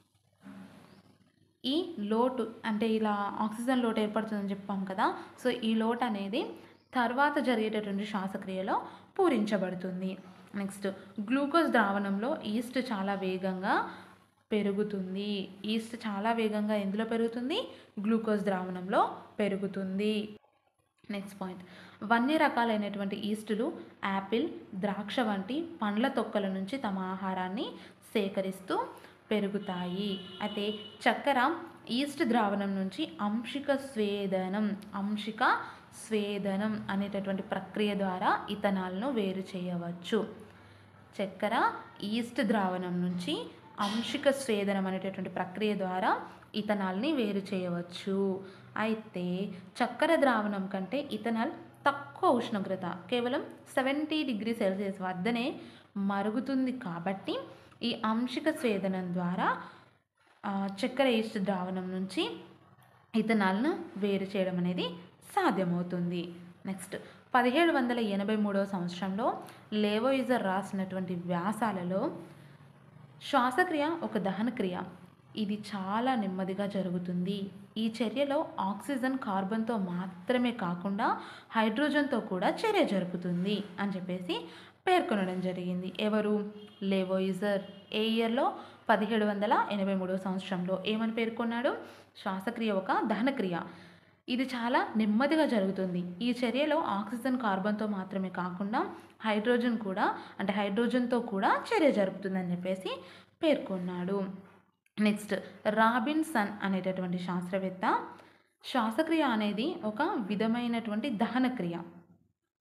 ఈ లోటు అంటే ఇలా ఆక్సిజన్ లోటు ఏర్పడుతుందని చెప్పాం కదా సో ఈ లోటు అనేది తర్వాత జరిగేటటువంటి శ్వాసక్రియలో పూరించబడుతుంది నెక్స్ట్ గ్లూకోజ్ ద్రావణంలో ఈస్ట్ చాలా వేగంగా పెరుగుతుంది ఈస్ట్ చాలా వేగంగా ఎందులో పెరుగుతుంది గ్లూకోజ్ ద్రావణంలో పెరుగుతుంది నెక్స్ట్ పాయింట్ వన్య రకాలైనటువంటి ఈస్టులు యాపిల్ ద్రాక్ష వంటి పండ్ల తొక్కల నుంచి తమ ఆహారాన్ని సేకరిస్తూ పెరుగుతాయి అయితే చక్కెర ఈస్ట్ ద్రావణం నుంచి అంశిక స్వేదనం అంశిక స్వేదనం అనేటటువంటి ప్రక్రియ ద్వారా ఇథనాల్ను వేరు చేయవచ్చు చక్కెర ఈస్ట్ ద్రావణం నుంచి అంశిక స్వేదనం అనేటటువంటి ప్రక్రియ ద్వారా ఇథనాల్ని వేరు చేయవచ్చు అయితే చక్కెర ద్రావణం కంటే ఇథనాల్ తక్కువ ఉష్ణోగ్రత కేవలం సెవెంటీ డిగ్రీ సెల్సియస్ వద్దనే మరుగుతుంది కాబట్టి ఈ అంశిక స్వేదనం ద్వారా ఆ, చక్కెర ఈస్ట్ ద్రావణం నుంచి ఇథనాల్ను వేరు చేయడం అనేది సాధ్యమవుతుంది నెక్స్ట్ పదిహేడు వందల ఎనభై మూడవ సంవత్సరంలో లేవోయిజర్ రాసినటువంటి వ్యాసాలలో శ్వాసక్రియ ఒక దహన క్రియ ఇది చాలా నెమ్మదిగా jరుగుతుంది ఈ చర్యలో ఆక్సిజన్ కార్బన్తో మాత్రమే కాకుండా హైడ్రోజన్తో కూడా చర్య జరుపుతుంది అని చెప్పేసి పేర్కొనడం జరిగింది ఎవరు లేవోయిజర్ ఏ ఇయర్లో పదిహేడు వందల ఎనభై మూడవ సంవత్సరంలో ఏమని పేర్కొన్నాడు శ్వాసక్రియ ఒక దహనక్రియ ఇది చాలా నెమ్మదిగా జరుగుతుంది ఈ చర్యలో ఆక్సిజన్ కార్బన్తో మాత్రమే కాకుండా హైడ్రోజన్ కూడా అంటే హైడ్రోజన్తో కూడా చర్య జరుపుతుందని చెప్పేసి పేర్కొన్నాడు నెక్స్ట్ రాబిన్సన్ అనేటటువంటి శాస్త్రవేత్త శ్వాసక్రియ అనేది ఒక విధమైనటువంటి దహన క్రియ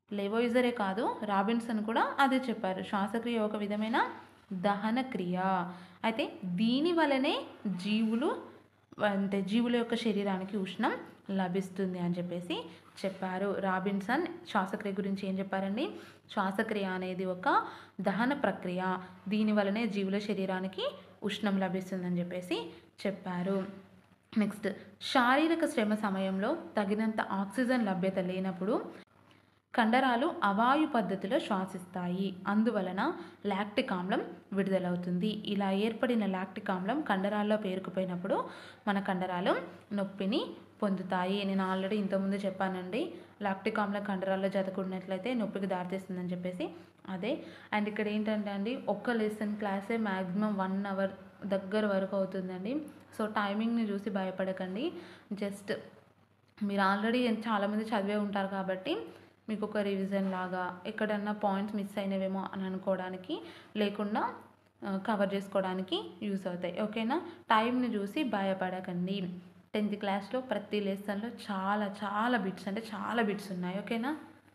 లెవోయిజరే కాదు రాబిన్సన్ కూడా అదే చెప్పారు శ్వాసక్రియ ఒక విధమైన దహన క్రియ అయితే దీని వలనే జీవులు అంటే జీవుల యొక్క శరీరానికి ఉష్ణం లభిస్తుంది అని చెప్పేసి చెప్పారు రాబిన్సన్ శ్వాసక్రియ గురించి ఏం చెప్పారండి శ్వాసక్రియ అనేది ఒక దహన ప్రక్రియ దీని వలనే జీవుల శరీరానికి ఉష్ణం లభిస్తుందని చెప్పేసి చెప్పారు నెక్స్ట్ శారీరక శ్రమ సమయంలో తగినంత ఆక్సిజన్ లభ్యత లేనప్పుడు కండరాలు అవాయు పద్ధతిలో శ్వాసిస్తాయి అందువలన లాక్టిక్ ఆమ్లం విడుదలవుతుంది ఇలా ఏర్పడిన లాక్టిక్ ఆమ్లం కండరాల్లో పేరుకుపోయినప్పుడు మన కండరాలు నొప్పిని పొందుతాయి నేను ఆల్రెడీ ఇంతకుముందు చెప్పానండి లాక్టిక్ ఆమ్లం కండరాల్లో జతకూడినట్లయితే నొప్పికి దారితీస్తుందని చెప్పేసి అదే అండ్ ఇక్కడ ఏంటంటే అండి ఒక్క లెసన్ క్లాసే మ్యాక్సిమం వన్ అవర్ దగ్గర వరకు అవుతుందండి సో టైమింగ్ని చూసి భయపడకండి జస్ట్ మీరు ఆల్రెడీ చాలామంది చదివే ఉంటారు కాబట్టి మీకు ఒక రివిజన్ లాగా ఎక్కడన్నా పాయింట్స్ మిస్ అయినవేమో అని అనుకోవడానికి లేకుండా కవర్ చేసుకోవడానికి యూస్ అవుతాయి ఓకేనా టైంని చూసి భయపడకండి టెన్త్ క్లాస్లో ప్రతి లెసన్లో చాలా చాలా బిట్స్ అంటే చాలా బిట్స్ ఉన్నాయి ఓకేనా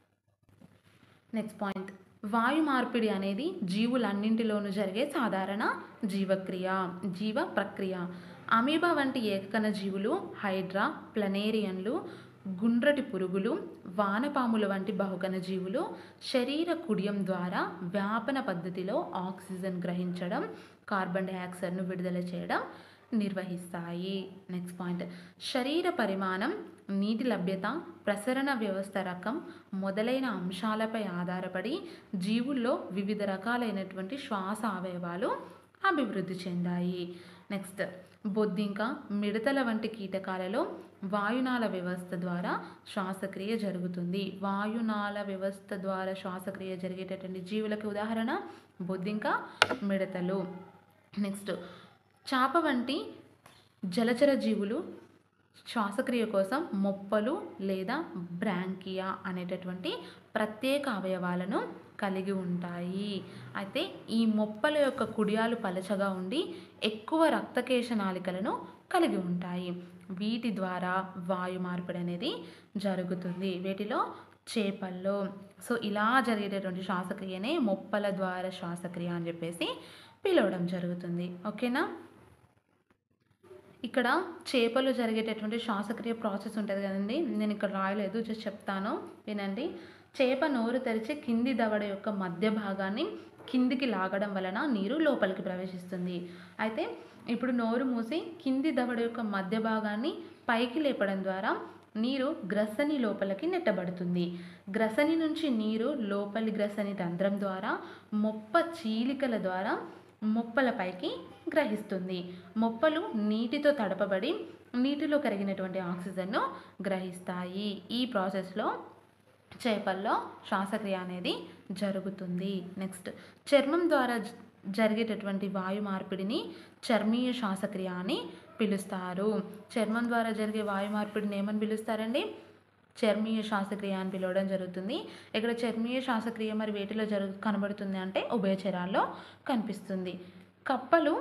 నెక్స్ట్ పాయింట్ వాయు మార్పిడి అనేది జీవులన్నింటిలోనూ జరిగే సాధారణ జీవక్రియ జీవ ప్రక్రియ అమీబా వంటి ఏకకణ జీవులు హైడ్రా ప్లనేరియన్లు గుండ్రటి పురుగులు వానపాముల వంటి బహుకణ జీవులు శరీర కుడియం ద్వారా వ్యాపన పద్ధతిలో ఆక్సిజన్ గ్రహించడం కార్బన్ డైఆక్సైడ్ను విడుదల చేయడం నిర్వహిస్తాయి నెక్స్ట్ పాయింట్ శరీర పరిమాణం నీటి లభ్యత ప్రసరణ వ్యవస్థ రకం మొదలైన అంశాలపై ఆధారపడి జీవుల్లో వివిధ రకాలైనటువంటి శ్వాస అవయవాలు అభివృద్ధి చెందాయి నెక్స్ట్ బొద్దింక మిడతల వంటి కీటకాలలో వాయునాళ వ్యవస్థ ద్వారా శ్వాసక్రియ జరుగుతుంది వాయునాళ వ్యవస్థ ద్వారా శ్వాసక్రియ జరిగేటటువంటి జీవులకు ఉదాహరణ బొద్దింక మిడతలు నెక్స్ట్ చాప వంటి జలచర జీవులు శ్వాసక్రియ కోసం మొప్పలు లేదా బ్రాంకియా అనేటటువంటి ప్రత్యేక అవయవాలను కలిగి ఉంటాయి అయితే ఈ మొప్పల యొక్క కుడియాలు పలచగా ఉండి ఎక్కువ రక్తకేశ నాళికలను కలిగి ఉంటాయి వీటి ద్వారా వాయు మార్పిడి అనేది జరుగుతుంది వీటిలో చేపల్లో సో ఇలా జరిగేటటువంటి శ్వాసక్రియనే మొప్పల ద్వారా శ్వాసక్రియ అని చెప్పేసి పిలవడం జరుగుతుంది ఓకేనా ఇక్కడ చేపలు జరిగేటటువంటి శ్వాసక్రియ ప్రాసెస్ ఉంటుంది కదండి నేను ఇక్కడ రాయలేదు జస్ట్ చెప్తాను వినండి చేప నోరు తెరిచి కింది దవడ యొక్క మధ్య భాగాన్ని కిందికి లాగడం వలన నీరు లోపలికి ప్రవేశిస్తుంది అయితే ఇప్పుడు నోరు మూసి కింది దవడ యొక్క మధ్య భాగాన్ని పైకి లేపడం ద్వారా నీరు గ్రసని లోపలికి నెట్టబడుతుంది గ్రసని నుంచి నీరు లోపలి గ్రసని రంధ్రం ద్వారా మొప్ప చీలికల ద్వారా మొప్పలపైకి గ్రహిస్తుంది మొప్పలు నీటితో తడపబడి నీటిలో కరిగినటువంటి ఆక్సిజన్ను గ్రహిస్తాయి ఈ ప్రాసెస్లో చేపల్లో శ్వాసక్రియ అనేది జరుగుతుంది నెక్స్ట్ చర్మం ద్వారా జ- జరిగేటటువంటి వాయు మార్పిడిని చర్మీయ శ్వాసక్రియ అని పిలుస్తారు చర్మం ద్వారా జరిగే వాయు మార్పిడిని ఏమని పిలుస్తారండి చర్మీయ శ్వాసక్రియ అని పిలవడం జరుగుతుంది ఇక్కడ చర్మీయ శ్వాసక్రియ మరి వేటిలో జరుగు కనబడుతుంది అంటే ఉభయచరాల్లో కనిపిస్తుంది కప్పలు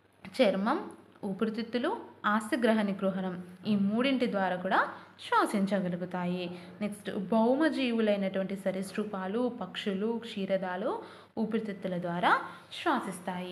చర్మం ఊపిరితిత్తులు ఆస్తిగ్రహ గృహణం ఈ మూడింటి ద్వారా కూడా శ్వాసించగలుగుతాయి నెక్స్ట్ భౌమజీవులైనటువంటి సరీసృపాలు పక్షులు క్షీరదాలు ఊపిరితిత్తుల ద్వారా శ్వాసిస్తాయి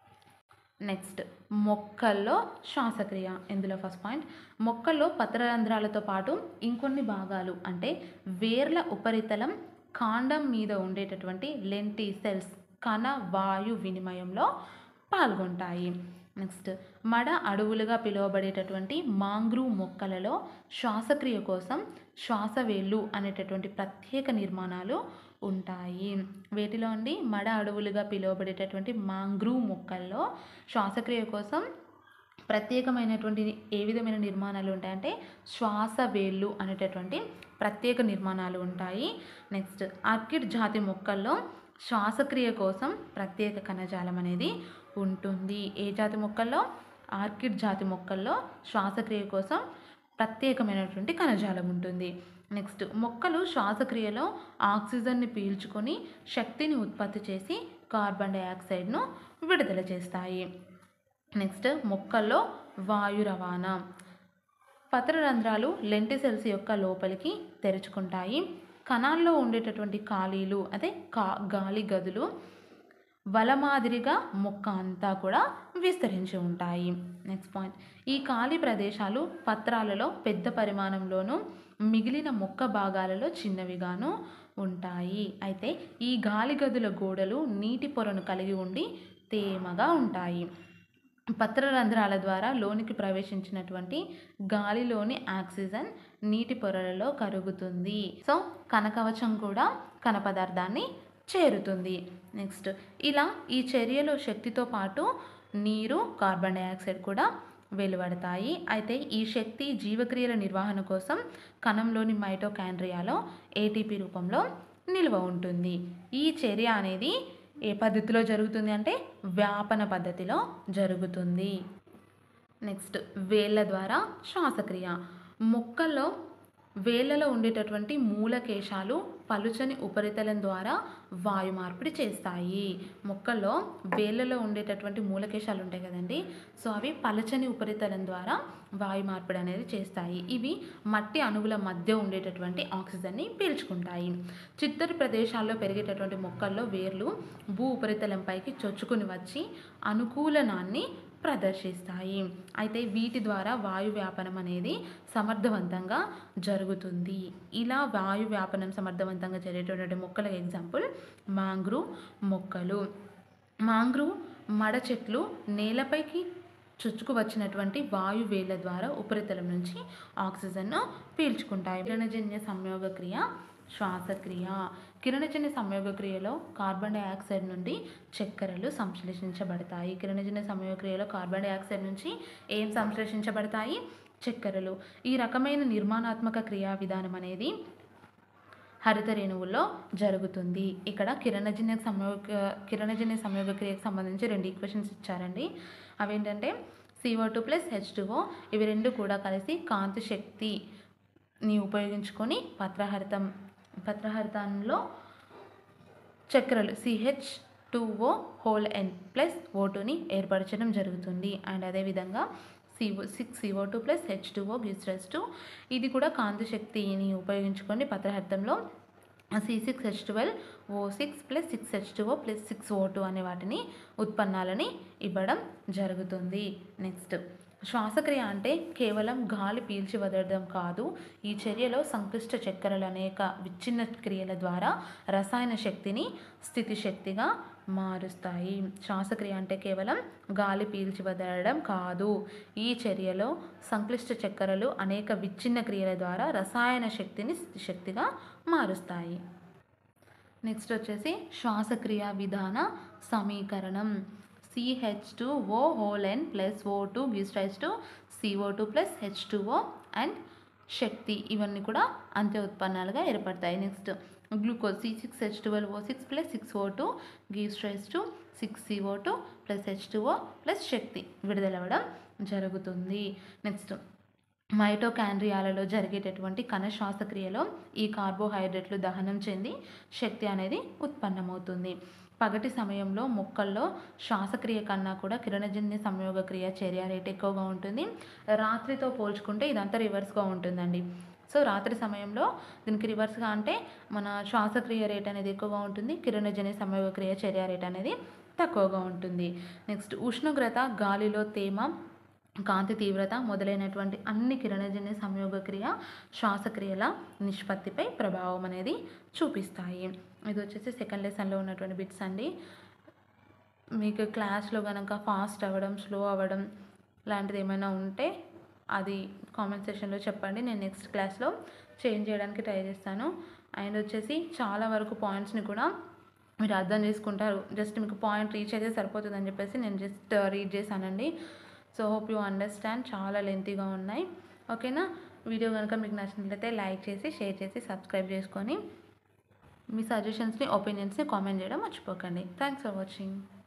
నెక్స్ట్ మొక్కల్లో శ్వాసక్రియ ఇందులో ఫస్ట్ పాయింట్ మొక్కల్లో పత్రరంధ్రాలతో పాటు ఇంకొన్ని భాగాలు అంటే వేర్ల ఉపరితలం కాండం మీద ఉండేటటువంటి లెంటి సెల్స్ కణ వాయు వినిమయంలో పాల్గొంటాయి నెక్స్ట్ మడ అడవులుగా పిలువబడేటటువంటి మాంగ్రూ మొక్కలలో శ్వాసక్రియ కోసం శ్వాసవేళ్ళు అనేటటువంటి ప్రత్యేక నిర్మాణాలు ఉంటాయి వీటిలో అండి మడ అడవులుగా పిలువబడేటటువంటి మాంగ్రూ మొక్కల్లో శ్వాసక్రియ కోసం ప్రత్యేకమైనటువంటి ఏ విధమైన నిర్మాణాలు ఉంటాయంటే శ్వాస వేళ్ళు అనేటటువంటి ప్రత్యేక నిర్మాణాలు ఉంటాయి నెక్స్ట్ ఆర్కిడ్ జాతి మొక్కల్లో శ్వాసక్రియ కోసం ప్రత్యేక కణజాలం అనేది ఉంటుంది ఏ జాతి మొక్కల్లో ఆర్కిడ్ జాతి మొక్కల్లో శ్వాసక్రియ కోసం ప్రత్యేకమైనటువంటి కణజాలం ఉంటుంది నెక్స్ట్ మొక్కలు శ్వాసక్రియలో ఆక్సిజన్ని పీల్చుకొని శక్తిని ఉత్పత్తి చేసి కార్బన్ డైఆక్సైడ్ను విడుదల చేస్తాయి నెక్స్ట్ మొక్కల్లో వాయు రవాణా పత్రరంధ్రాలు లెంటిసెల్స్ యొక్క లోపలికి తెరుచుకుంటాయి కణాల్లో ఉండేటటువంటి ఖాళీలు అదే కా గాలి గదులు వల మాదిరిగా మొక్క అంతా కూడా విస్తరించి ఉంటాయి నెక్స్ట్ పాయింట్ ఈ ఖాళీ ప్రదేశాలు పత్రాలలో పెద్ద పరిమాణంలోనూ మిగిలిన మొక్క భాగాలలో చిన్నవిగాను ఉంటాయి అయితే ఈ గాలి గదుల గోడలు నీటి పొరను కలిగి ఉండి తేమగా ఉంటాయి పత్ర రంధ్రాల ద్వారా లోనికి ప్రవేశించినటువంటి గాలిలోని ఆక్సిజన్ నీటి పొరలలో కరుగుతుంది సో కనకవచం కూడా కణ పదార్థాన్ని చేరుతుంది నెక్స్ట్ ఇలా ఈ చర్యలో శక్తితో పాటు నీరు కార్బన్ డయాక్సైడ్ కూడా వెలువడతాయి అయితే ఈ శక్తి జీవక్రియల నిర్వహణ కోసం కణంలోని మైటోకాండ్రియాలో ఏటీపీ రూపంలో నిల్వ ఉంటుంది ఈ చర్య అనేది ఏ పద్ధతిలో జరుగుతుంది అంటే వ్యాపన పద్ధతిలో జరుగుతుంది నెక్స్ట్ వేళ్ళ ద్వారా శ్వాసక్రియ మొక్కల్లో వేళ్ళలో ఉండేటటువంటి మూలకేశాలు పలుచని ఉపరితలం ద్వారా వాయు మార్పిడి చేస్తాయి మొక్కల్లో వేళ్ళలో ఉండేటటువంటి మూలకేశాలు ఉంటాయి కదండి సో అవి పలుచని ఉపరితలం ద్వారా వాయు మార్పిడి అనేది చేస్తాయి ఇవి మట్టి అణువుల మధ్య ఉండేటటువంటి ఆక్సిజన్ని పీల్చుకుంటాయి చిత్తడి ప్రదేశాల్లో పెరిగేటటువంటి మొక్కల్లో వేర్లు భూ ఉపరితలంపైకి చొచ్చుకుని వచ్చి అనుకూలనాన్ని ప్రదర్శిస్తాయి అయితే వీటి ద్వారా వాయు వ్యాపనం అనేది సమర్థవంతంగా జరుగుతుంది ఇలా వాయు వ్యాపనం సమర్థవంతంగా జరిగేటటువంటి మొక్కల ఎగ్జాంపుల్ మాంగ్రూవ్ మొక్కలు మాంగ్రూవ్ మడ చెట్లు నేలపైకి చొచ్చుకు వచ్చినటువంటి వాయు వేళ్ళ ద్వారా ఉపరితలం నుంచి ఆక్సిజన్ను పీల్చుకుంటాయి కిరణజన్య సంయోగ క్రియ శ్వాసక్రియ కిరణజన్య సంయోగ క్రియలో కార్బన్ డయాక్సైడ్ నుండి చక్కెరలు సంశ్లేషించబడతాయి కిరణజన్య సంయోగ క్రియలో కార్బన్ డయాక్సైడ్ నుంచి ఏం సంశ్లేషించబడతాయి చక్కెరలు ఈ రకమైన నిర్మాణాత్మక క్రియా విధానం అనేది హరిత రేణువుల్లో జరుగుతుంది ఇక్కడ కిరణజన్య సంయోగ కిరణజన్య సంయోగ క్రియకు సంబంధించి రెండు ఈక్వేషన్స్ ఇచ్చారండి అవేంటంటే CO two plus H two O ఇవి రెండు కూడా కలిసి కాంతి శక్తిని ఉపయోగించుకొని పత్రహరితం పత్రహరితంలో చక్కెరలు CH two O whole n plus O టూని ఏర్పరచడం జరుగుతుంది అండ్ అదేవిధంగా CO six CO two plus H two O gives rise to ఇది కూడా కాంతి శక్తిని ఉపయోగించుకొని పత్రహరితంలో C six H twelve O six plus six H two O plus six O two అనే వాటిని ఉత్పన్నాలని ఇవ్వడం జరుగుతుంది నెక్స్ట్ శ్వాసక్రియ అంటే కేవలం గాలి పీల్చి వదలడం కాదు ఈ చర్యలో సంక్లిష్ట చక్కెరలు అనేక విచ్ఛిన్న క్రియల ద్వారా రసాయన శక్తిని స్థితి శక్తిగా మారుస్తాయి శ్వాసక్రియ అంటే కేవలం గాలి పీల్చి వదలడం కాదు ఈ చర్యలో సంక్లిష్ట చక్కెరలు అనేక విచ్ఛిన్న క్రియల ద్వారా రసాయన శక్తిని స్థితి శక్తిగా మారుస్తాయి నెక్స్ట్ వచ్చేసి శ్వాసక్రియ విధాన సమీకరణం CH two O whole n plus O two gives rise to CO two plus H two O and శక్తి ఇవన్నీ కూడా అంత్య ఉత్పన్నాలుగా ఏర్పడతాయి next glucose C six H twelve O six plus six O two gives rise to six CO two plus H two O plus శక్తి విడుదలవ్వడం జరుగుతుంది next మైటోకాండ్రియాలలో జరిగేటటువంటి కణ శ్వాసక్రియలో ఈ కార్బోహైడ్రేట్లు దహనం చెంది శక్తి అనేది ఉత్పన్నమవుతుంది పగటి సమయంలో మొక్కల్లో శ్వాసక్రియ కన్నా కూడా కిరణజన్య సంయోగ క్రియ చర్య రేట్ ఎక్కువగా ఉంటుంది రాత్రితో పోల్చుకుంటే ఇదంతా రివర్స్గా ఉంటుందండి సో రాత్రి సమయంలో దీనికి రివర్స్గా అంటే మన శ్వాసక్రియ రేట్ అనేది ఎక్కువగా ఉంటుంది కిరణజన్య సంయోగ క్రియ చర్య రేట్ అనేది తక్కువగా ఉంటుంది నెక్స్ట్ ఉష్ణోగ్రత గాలిలో తేమ కాంతి తీవ్రత మొదలైనటువంటి అన్ని కిరణజన్య సంయోగ క్రియ శ్వాసక్రియల నిష్పత్తిపై ప్రభావం అనేది చూపిస్తాయి ఇది వచ్చేసి సెకండ్ లెసన్లో ఉన్నటువంటి బిట్స్ అండి మీకు క్లాస్లో కనుక ఫాస్ట్ అవ్వడం స్లో అవ్వడం లాంటిది ఏమైనా ఉంటే అది కామెంట్ సెక్షన్లో చెప్పండి నేను నెక్స్ట్ క్లాస్లో చేంజ్ చేయడానికి ట్రై చేస్తాను అండ్ వచ్చేసి చాలా వరకు పాయింట్స్ని కూడా మీరు అర్థం చేసుకుంటారు జస్ట్ మీకు పాయింట్ రీచ్ అయితే సరిపోతుందని చెప్పేసి నేను జస్ట్ రీడ్ చేశానండి సో హోప్ యూ అండర్స్టాండ్ చాలా లెంతీగా ఉన్నాయి ఓకేనా వీడియో కనుక మీకు నచ్చినట్లయితే లైక్ చేసి షేర్ చేసి సబ్స్క్రైబ్ చేసుకొని మీ సజెషన్స్ని ఒపీనియన్స్ని కామెంట్ చేయడం మర్చిపోకండి థ్యాంక్స్ ఫర్ వాచింగ్